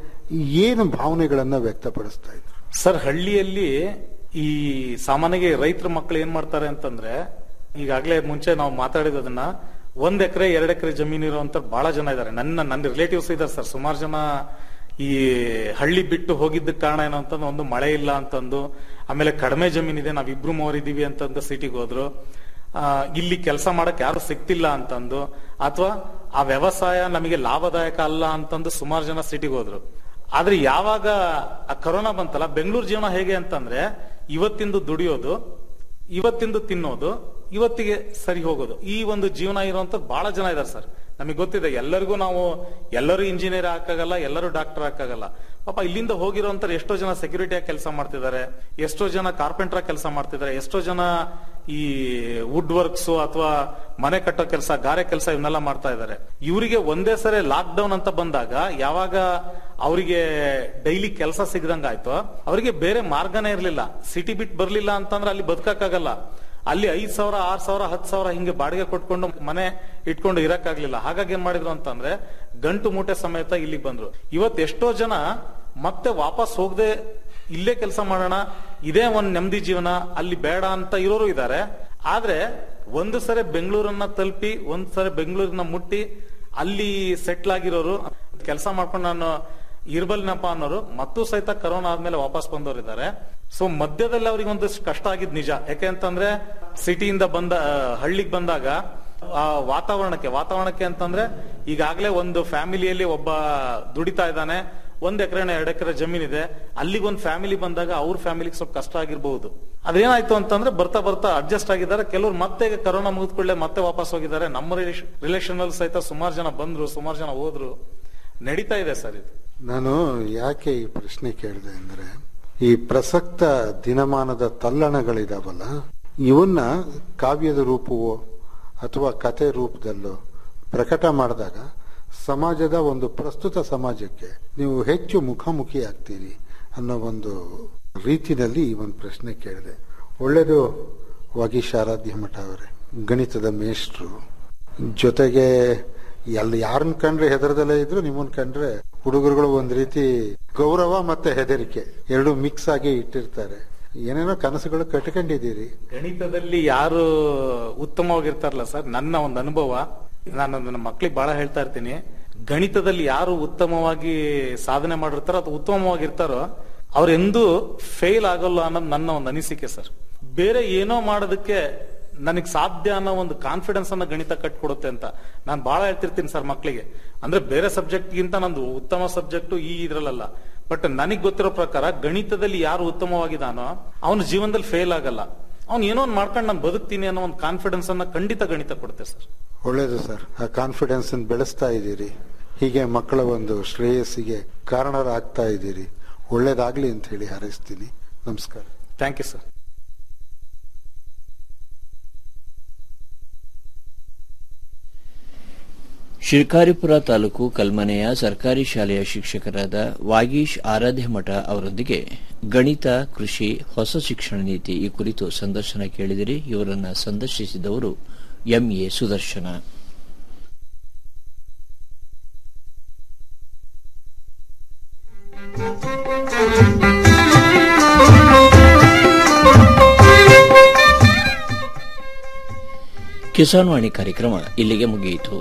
ಏನು ಭಾವನೆಗಳನ್ನ ವ್ಯಕ್ತಪಡಿಸ್ತಾ ಇದ್ರು
ಸರ್ ಹಳ್ಳಿಯಲ್ಲಿ ಈ ಸಾಮಾನ್ಯವಾಗಿ ರೈತರ ಮಕ್ಕಳು ಏನ್ ಮಾಡ್ತಾರೆ ಅಂತಂದ್ರೆ ಈಗಾಗಲೇ ಮುಂಚೆ ನಾವು ಮಾತಾಡಿದದನ್ನ ಒಂದ್ ಎಕರೆ ಎರಡ್ ಎಕರೆ ಜಮೀನು ಇರುವಂತ ಬಹಳ ಜನ ಇದಾರೆ ನನ್ನ ನನ್ನ ರಿಲೇಟಿವ್ಸ್ ಇದಾರೆ ಸರ್ ಸುಮಾರು ಜನ ಈ ಹಳ್ಳಿ ಬಿಟ್ಟು ಹೋಗಿದ್ದಕ್ಕೆ ಕಾರಣ ಏನು ಅಂತಂದು ಒಂದು ಮಳೆ ಇಲ್ಲ ಅಂತಂದು ಆಮೇಲೆ ಕಡಿಮೆ ಜಮೀನಿದೆ ನಾವಿಬ್ರು ಮೂವರಿದೀವಿ ಅಂತಂದು ಸಿಟಿಗೆ ಹೋದ್ರು ಆ, ಇಲ್ಲಿ ಕೆಲಸ ಮಾಡಕ್ ಯಾರು ಸಿಗ್ತಿಲ್ಲ ಅಂತಂದು ಅಥವಾ ಆ ವ್ಯವಸಾಯ ನಮಗೆ ಲಾಭದಾಯಕ ಅಲ್ಲ ಅಂತಂದು ಸುಮಾರು ಜನ ಸಿಟಿಗೆ ಹೋದ್ರು ಆದ್ರೆ ಯಾವಾಗ ಆ ಕರೋನಾ ಬಂತಲ್ಲ ಬೆಂಗಳೂರು ಜೀವನ ಹೇಗೆ ಅಂತಂದ್ರೆ ಇವತ್ತಿಂದು ದುಡಿಯೋದು ಇವತ್ತಿಂದು ತಿನ್ನೋದು ಇವತ್ತಿಗೆ ಸರಿ ಹೋಗೋದು ಈ ಒಂದು ಜೀವನ ಇರುವಂತ ಬಹಳ ಜನ ಇದಾರೆ ಸರ್ ನಮಗೆ ಗೊತ್ತಿದೆ ಎಲ್ಲರಿಗೂ ನಾವು ಎಲ್ಲರೂ ಇಂಜಿನಿಯರ್ ಹಾಕಾಗಲ್ಲ ಎಲ್ಲರೂ ಡಾಕ್ಟರ್ ಹಾಕಾಗಲ್ಲ ಪಾಪ ಇಲ್ಲಿಂದ ಹೋಗಿರೋಂತ ಎಷ್ಟೋ ಜನ ಸೆಕ್ಯೂರಿಟಿಯಾಗಿ ಕೆಲಸ ಮಾಡ್ತಿದ್ದಾರೆ ಎಷ್ಟೋ ಜನ ಕಾರ್ಪೆಂಟರ್ ಕೆಲಸ ಮಾಡ್ತಿದ್ದಾರೆ ಎಷ್ಟೋ ಜನ ಈ ವುಡ್ ವರ್ಕ್ಸ್ ಅಥವಾ ಮನೆ ಕಟ್ಟೋ ಕೆಲಸ ಗಾರೆ ಕೆಲಸ ಇವನ್ನೆಲ್ಲ ಮಾಡ್ತಾ ಇದ್ದಾರೆ ಇವರಿಗೆ ಒಂದೇ ಸರಿ ಲಾಕ್ ಡೌನ್ ಅಂತ ಬಂದಾಗ ಯಾವಾಗ ಅವರಿಗೆ ಡೈಲಿ ಕೆಲಸ ಸಿಗದಂಗ ಆಯ್ತು ಅವರಿಗೆ ಬೇರೆ ಮಾರ್ಗನೇ ಇರ್ಲಿಲ್ಲ ಸಿಟಿ ಬಿಟ್ಟು ಬರ್ಲಿಲ್ಲ ಅಂತಂದ್ರೆ ಅಲ್ಲಿ ಬದುಕಕ್ಕಾಗಲ್ಲ ಅಲ್ಲಿ ಐದ್ ಸಾವಿರ ಆರ್ ಸಾವಿರ ಹತ್ ಸಾವಿರ ಹಿಂಗೆ ಬಾಡಿಗೆ ಕೊಟ್ಕೊಂಡು ಮನೆ ಇಟ್ಕೊಂಡು ಇರಕ್ಕಾಗ್ಲಿಲ್ಲ ಹಾಗಾಗಿ ಏನ್ ಮಾಡಿದ್ರು ಅಂತಂದ್ರೆ ಗಂಟು ಮೂಟೆ ಸಮೇತ ಇಲ್ಲಿಗೆ ಬಂದ್ರು ಇವತ್ತು ಎಷ್ಟೋ ಜನ ಮತ್ತೆ ವಾಪಸ್ ಹೋಗದೆ ಇಲ್ಲೇ ಕೆಲಸ ಮಾಡೋಣ ಇದೇ ಒಂದ್ ನೆಮ್ಮದಿ ಜೀವನ ಅಲ್ಲಿ ಬೇಡ ಅಂತ ಇರೋರು ಇದ್ದಾರೆ ಆದ್ರೆ ಒಂದು ಸರಿ ಬೆಂಗಳೂರನ್ನ ತಲುಪಿ ಒಂದ್ ಸರಿ ಬೆಂಗಳೂರಿನ ಮುಟ್ಟಿ ಅಲ್ಲಿ ಸೆಟ್ಲ್ ಆಗಿರೋರು ಕೆಲಸ ಮಾಡ್ಕೊಂಡು ನಾನು ಇರ್ಬಲ್ನಪ್ಪ ಅನ್ನೋರು ಮತ್ತೂ ಸಹಿತ ಕರೋನಾ ಆದ್ಮೇಲೆ ವಾಪಸ್ ಬಂದವರು ಇದ್ದಾರೆ ಸೊ ಮಧ್ಯದಲ್ಲಿ ಅವ್ರಿಗೆ ಒಂದಷ್ಟು ಕಷ್ಟ ಆಗಿದ್ ನಿಜ ಯಾಕೆ ಅಂತಂದ್ರೆ ಸಿಟಿಯಿಂದ ಬಂದ ಹಳ್ಳಿಗೆ ಬಂದಾಗ ಆ ವಾತಾವರಣಕ್ಕೆ ವಾತಾವರಣಕ್ಕೆ ಅಂತಂದ್ರೆ ಈಗಾಗಲೇ ಒಂದು ಫ್ಯಾಮಿಲಿಯಲ್ಲಿ ಒಬ್ಬ ದುಡಿತಾ ಇದ್ದಾನೆ ಒಂದ್ ಎಕರೆ ಎರಡು ಎಕರೆ ಜಮೀನಿದೆ ಅಲ್ಲಿಗೆ ಒಂದು ಫ್ಯಾಮಿಲಿ ಬಂದಾಗ ಅವ್ರ ಫ್ಯಾಮಿಲಿಗೆ ಸ್ವಲ್ಪ ಕಷ್ಟ ಆಗಿರ್ಬಹುದು ಅದೇನಾಯ್ತು ಅಂತಂದ್ರೆ ಬರ್ತಾ ಬರ್ತಾ ಅಡ್ಜಸ್ಟ್ ಆಗಿದ್ದಾರೆ ಕೆಲವ್ರು ಮತ್ತೆ ಈಗ ಕರೋನಾ ಮುಗಿದ್ಕೊಳ್ಳೆ ಮತ್ತೆ ವಾಪಸ್ ಹೋಗಿದ್ದಾರೆ ನಮ್ಮ ರಿಲೇಷನ್ ಅಲ್ಲಿ ಸಹಿತ ಸುಮಾರು ಜನ ಬಂದ್ರು ಸುಮಾರು ಜನ ಹೋದ್ರು ನಡೀತಾ ಇದೆ ಸರ್ ಇದು
ನಾನು ಯಾಕೆ ಈ ಪ್ರಶ್ನೆ ಕೇಳಿದೆ ಅಂದ್ರೆ ಈ ಪ್ರಸಕ್ತ ದಿನಮಾನದ ತಲ್ಲಣಗಳಿದಾವಲ್ಲ ಇವನ್ನ ಕಾವ್ಯದ ರೂಪವೋ ಅಥವಾ ಕತೆ ರೂಪದಲ್ಲೋ ಪ್ರಕಟ ಮಾಡಿದಾಗ ಸಮಾಜದ ಒಂದು ಪ್ರಸ್ತುತ ಸಮಾಜಕ್ಕೆ ನೀವು ಹೆಚ್ಚು ಮುಖಾಮುಖಿ ಆಗ್ತೀರಿ ಅನ್ನೋ ಒಂದು ರೀತಿನಲ್ಲಿ ಈ ಒಂದು ಪ್ರಶ್ನೆ ಕೇಳಿದೆ ಒಳ್ಳೆಯದು ವಾಗೀಶ್ ಆರಾಧ್ಯ ಮಠ ಅವರೇ ಗಣಿತದ ಮೇಷ್ಟ್ರು ಜೊತೆಗೆ ಎಲ್ಲಿ ಯಾರನ್ನ ಕಂಡ್ರೆ ಹೆದರದಲ್ಲೇ ಇದ್ರು ನಿಮ್ಮನ್ನ ಕಂಡ್ರೆ ಹುಡುಗರುಗಳು ಒಂದ್ ರೀತಿ ಗೌರವ ಮತ್ತೆ ಹೆದರಿಕೆ ಎರಡು ಮಿಕ್ಸ್ ಆಗಿ ಇಟ್ಟಿರ್ತಾರೆ ಏನೇನೋ ಕನಸುಗಳು ಕಟ್ಕೊಂಡಿದ್ದೀರಿ
ಗಣಿತದಲ್ಲಿ ಯಾರು ಉತ್ತಮವಾಗಿರ್ತಾರಲ್ಲ ಸರ್ ನನ್ನ ಒಂದು ಅನುಭವ ನಾನು ನನ್ನ ಮಕ್ಳಿಗೆ ಬಹಳ ಹೇಳ್ತಾ ಇರ್ತೀನಿ ಗಣಿತದಲ್ಲಿ ಯಾರು ಉತ್ತಮವಾಗಿ ಸಾಧನೆ ಮಾಡಿರ್ತಾರೋ ಅಥವಾ ಉತ್ತಮವಾಗಿರ್ತಾರೋ ಅವ್ರೆಂದೂ ಫೇಲ್ ಆಗಲ್ಲ ಅನ್ನೋದು ನನ್ನ ಒಂದು ಅನಿಸಿಕೆ ಸರ್ ಬೇರೆ ಏನೋ ಮಾಡೋದಕ್ಕೆ ನನಗೆ ಸಾಧ್ಯ ಅನ್ನೋ ಒಂದು ಕಾನ್ಫಿಡೆನ್ಸ್ ಅನ್ನ ಗಣಿತ ಕಟ್ಕೊಡುತ್ತೆ ಅಂತ ನಾನು ಬಹಳ ಹೇಳ್ತಿರ್ತೀನಿ ಸರ್ ಮಕ್ಕಳಿಗೆ ಅಂದ್ರೆ ಬೇರೆ ಸಬ್ಜೆಕ್ಟ್ ಗಿಂತ ನಂದು ಉತ್ತಮ ಸಬ್ಜೆಕ್ಟ್ ಈ ಇದ್ರಲ್ಲ ಬಟ್ ನನಗ್ ಗೊತ್ತಿರೋ ಪ್ರಕಾರ ಗಣಿತದಲ್ಲಿ ಯಾರು ಉತ್ತಮವಾಗಿದಾನೋ ಅವನ ಜೀವನದಲ್ಲಿ ಫೇಲ್ ಆಗಲ್ಲ ಅವ್ನು ಏನೋ ಒಂದು ಮಾಡ್ಕೊಂಡು ನಾನು ಬದುಕ್ತೀನಿ ಅನ್ನೋ ಒಂದು ಕಾನ್ಫಿಡೆನ್ಸ್ ಅನ್ನ ಖಂಡಿತ ಗಣಿತ ಕೊಡುತ್ತೆ ಸರ್
ಒಳ್ಳೇದು ಸರ್ ಆ ಕಾನ್ಫಿಡೆನ್ಸ್ ಬೆಳೆಸ್ತಾ ಇದ್ದೀರಿ ಹೀಗೆ ಮಕ್ಕಳ ಒಂದು ಶ್ರೇಯಸ್ಸಿಗೆ ಕಾರಣರಾಗ್ತಾ ಇದ್ದೀರಿ ಒಳ್ಳೇದಾಗ್ಲಿ ಅಂತ ಹೇಳಿ ಹಾರೈಸ್ತೀನಿ ನಮಸ್ಕಾರ
thank you sir
Shikaripura taluk ಕಲ್ಮನೆಯ ಸರ್ಕಾರಿ ಶಾಲೆಯ ಶಿಕ್ಷಕರಾದ ವಾಗೀಶ್ ಆರಾಧ್ಯ ಮಠ ಅವರೊಂದಿಗೆ ಗಣಿತ ಕೃಷಿ ಹೊಸ ಶಿಕ್ಷಣ ನೀತಿ ಈ ಕುರಿತು ಸಂದರ್ಶನ ಕೇಳಿದಿರಿ ಇವರನ್ನ ಸಂದರ್ಶಿಸಿದವರು ಎಂಎ ಸುದರ್ಶನ ಕಿಸಾನ್ ವಾಣಿ ಕಾರ್ಯಕ್ರಮ ಇಲ್ಲಿಗೆ ಮುಗಿಯಿತು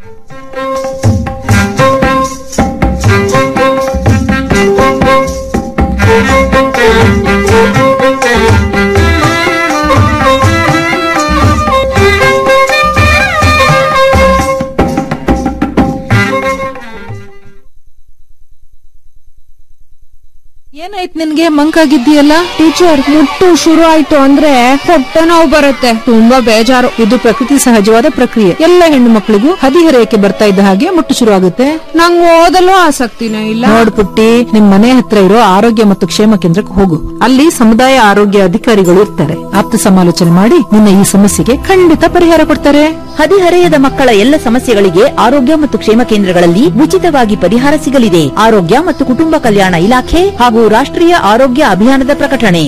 ಏನಾಯ್ತು ನಿನ್ಗೆ ಮಂಕಾಗಿದ್ದೀಯಲ್ಲ ಟೀಚರ್ ಮುಟ್ಟು ಶುರು ಆಯ್ತು ಅಂದ್ರೆ ಹೊಟ್ಟೆ ನೋವು ಬರುತ್ತೆ ತುಂಬಾ ಬೇಜಾರು ಇದು ಪ್ರಕೃತಿ ಸಹಜವಾದ ಪ್ರಕ್ರಿಯೆ ಎಲ್ಲ ಹೆಣ್ಣು ಮಕ್ಕಳಿಗೂ ಹದಿಹರೆಯಕ್ಕೆ ಬರ್ತಾ ಇದ್ದ ಹಾಗೆ ಮುಟ್ಟು ಶುರು ಆಗುತ್ತೆ ನಂಗೆ ಓದಲು ಆಸಕ್ತಿನೇ ಇಲ್ಲ ನೋಡ್ಪುಟ್ಟಿ ನಿಮ್ ಮನೆ ಹತ್ರ ಇರೋ ಆರೋಗ್ಯ ಮತ್ತು ಕ್ಷೇಮ ಕೇಂದ್ರಕ್ಕೆ ಹೋಗು ಅಲ್ಲಿ ಸಮುದಾಯ ಆರೋಗ್ಯ ಅಧಿಕಾರಿಗಳು ಇರ್ತಾರೆ ಆಪ್ತ ಸಮಾಲೋಚನೆ ಮಾಡಿ ನಿನ್ನ ಈ ಸಮಸ್ಯೆಗೆ ಖಂಡಿತ ಪರಿಹಾರ ಕೊಡ್ತಾರೆ
ಹದಿಹರೆಯದ ಮಕ್ಕಳ ಎಲ್ಲ ಸಮಸ್ಯೆಗಳಿಗೆ ಆರೋಗ್ಯ ಮತ್ತು ಕ್ಷೇಮ ಕೇಂದ್ರಗಳಲ್ಲಿ ಉಚಿತವಾಗಿ ಪರಿಹಾರ ಸಿಗಲಿದೆ ಆರೋಗ್ಯ ಮತ್ತು ಕುಟುಂಬ ಕಲ್ಯಾಣ ಇಲಾಖೆ ಹಾಗೂ ರಾಷ್ಟ್ರೀಯ ಆರೋಗ್ಯ ಅಭಿಯಾನದ ಪ್ರಕಟಣೆ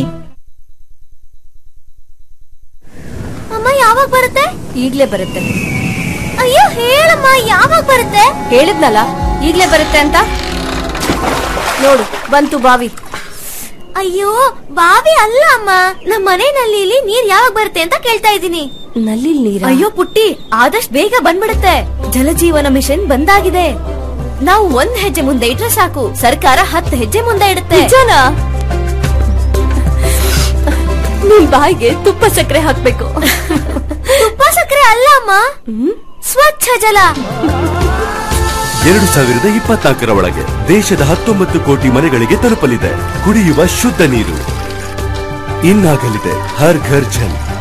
ಅಮ್ಮ ಯಾವಾಗ ಬರುತ್ತೆ ಈಗ್ಲೇ ಬರುತ್ತೆ ಅಯ್ಯೋ ಹೇಳಮ್ಮ ಯಾವಾಗ ಬರುತ್ತೆ ಹೇಳಿದ್ನಲ್ಲ ಈಗ್ಲೇ ಬರುತ್ತೆ ಅಂತ ನೋಡು ಬಂತು ಬಾವಿ ಅಯ್ಯೋ ಬಾವಿ ಅಲ್ಲ ಅಮ್ಮ ನಮ್ಮ ಮನೆ ನಲ್ಲಿಲಿ ನೀರ್ ಯಾವಾಗ ಬರುತ್ತೆ ಅಂತ ಕೇಳ್ತಾ ಇದ್ದೀನಿ ನಲ್ಲಿ ನೀರ ಅಯ್ಯೋ ಪುಟ್ಟಿ ಆದಷ್ಟು ಬೇಗ ಬಂದ್ಬಿಡುತ್ತೆ ಜಲಜೀವನ ಮಿಷನ್ ಬಂದಾಗಿದೆ ನಾವು ಒಂದ್ ಹೆಜ್ಜೆ ಮುಂದೆ ಇಟ್ರೆ ಸಾಕು ಸರ್ಕಾರ ಹತ್ತು ಹೆಜ್ಜೆ ಮುಂದೆ ಇಡುತ್ತೆ ನಿಜನಾ ನಿಮ್ ಬಾಯಿಗೆ ತುಪ್ಪ ಸಕ್ಕರೆ ಹಾಕ್ಬೇಕು ತುಪ್ಪ ಸಕ್ಕರೆ ಅಲ್ಲ ಅಮ್ಮ ಸ್ವಚ್ಛ ಜಲ
ಎರಡು ಸಾವಿರದ ಇಪ್ಪತ್ನಾಲ್ಕರ ಒಳಗೆ ದೇಶದ ಹತ್ತೊಂಬತ್ತು ಕೋಟಿ ಮನೆಗಳಿಗೆ ತಲುಪಲಿದೆ ಕುಡಿಯುವ ಶುದ್ಧ ನೀರು ಇನ್ನಾಗಲಿದೆ ಹರ್ ಘರ್ ಜಲ್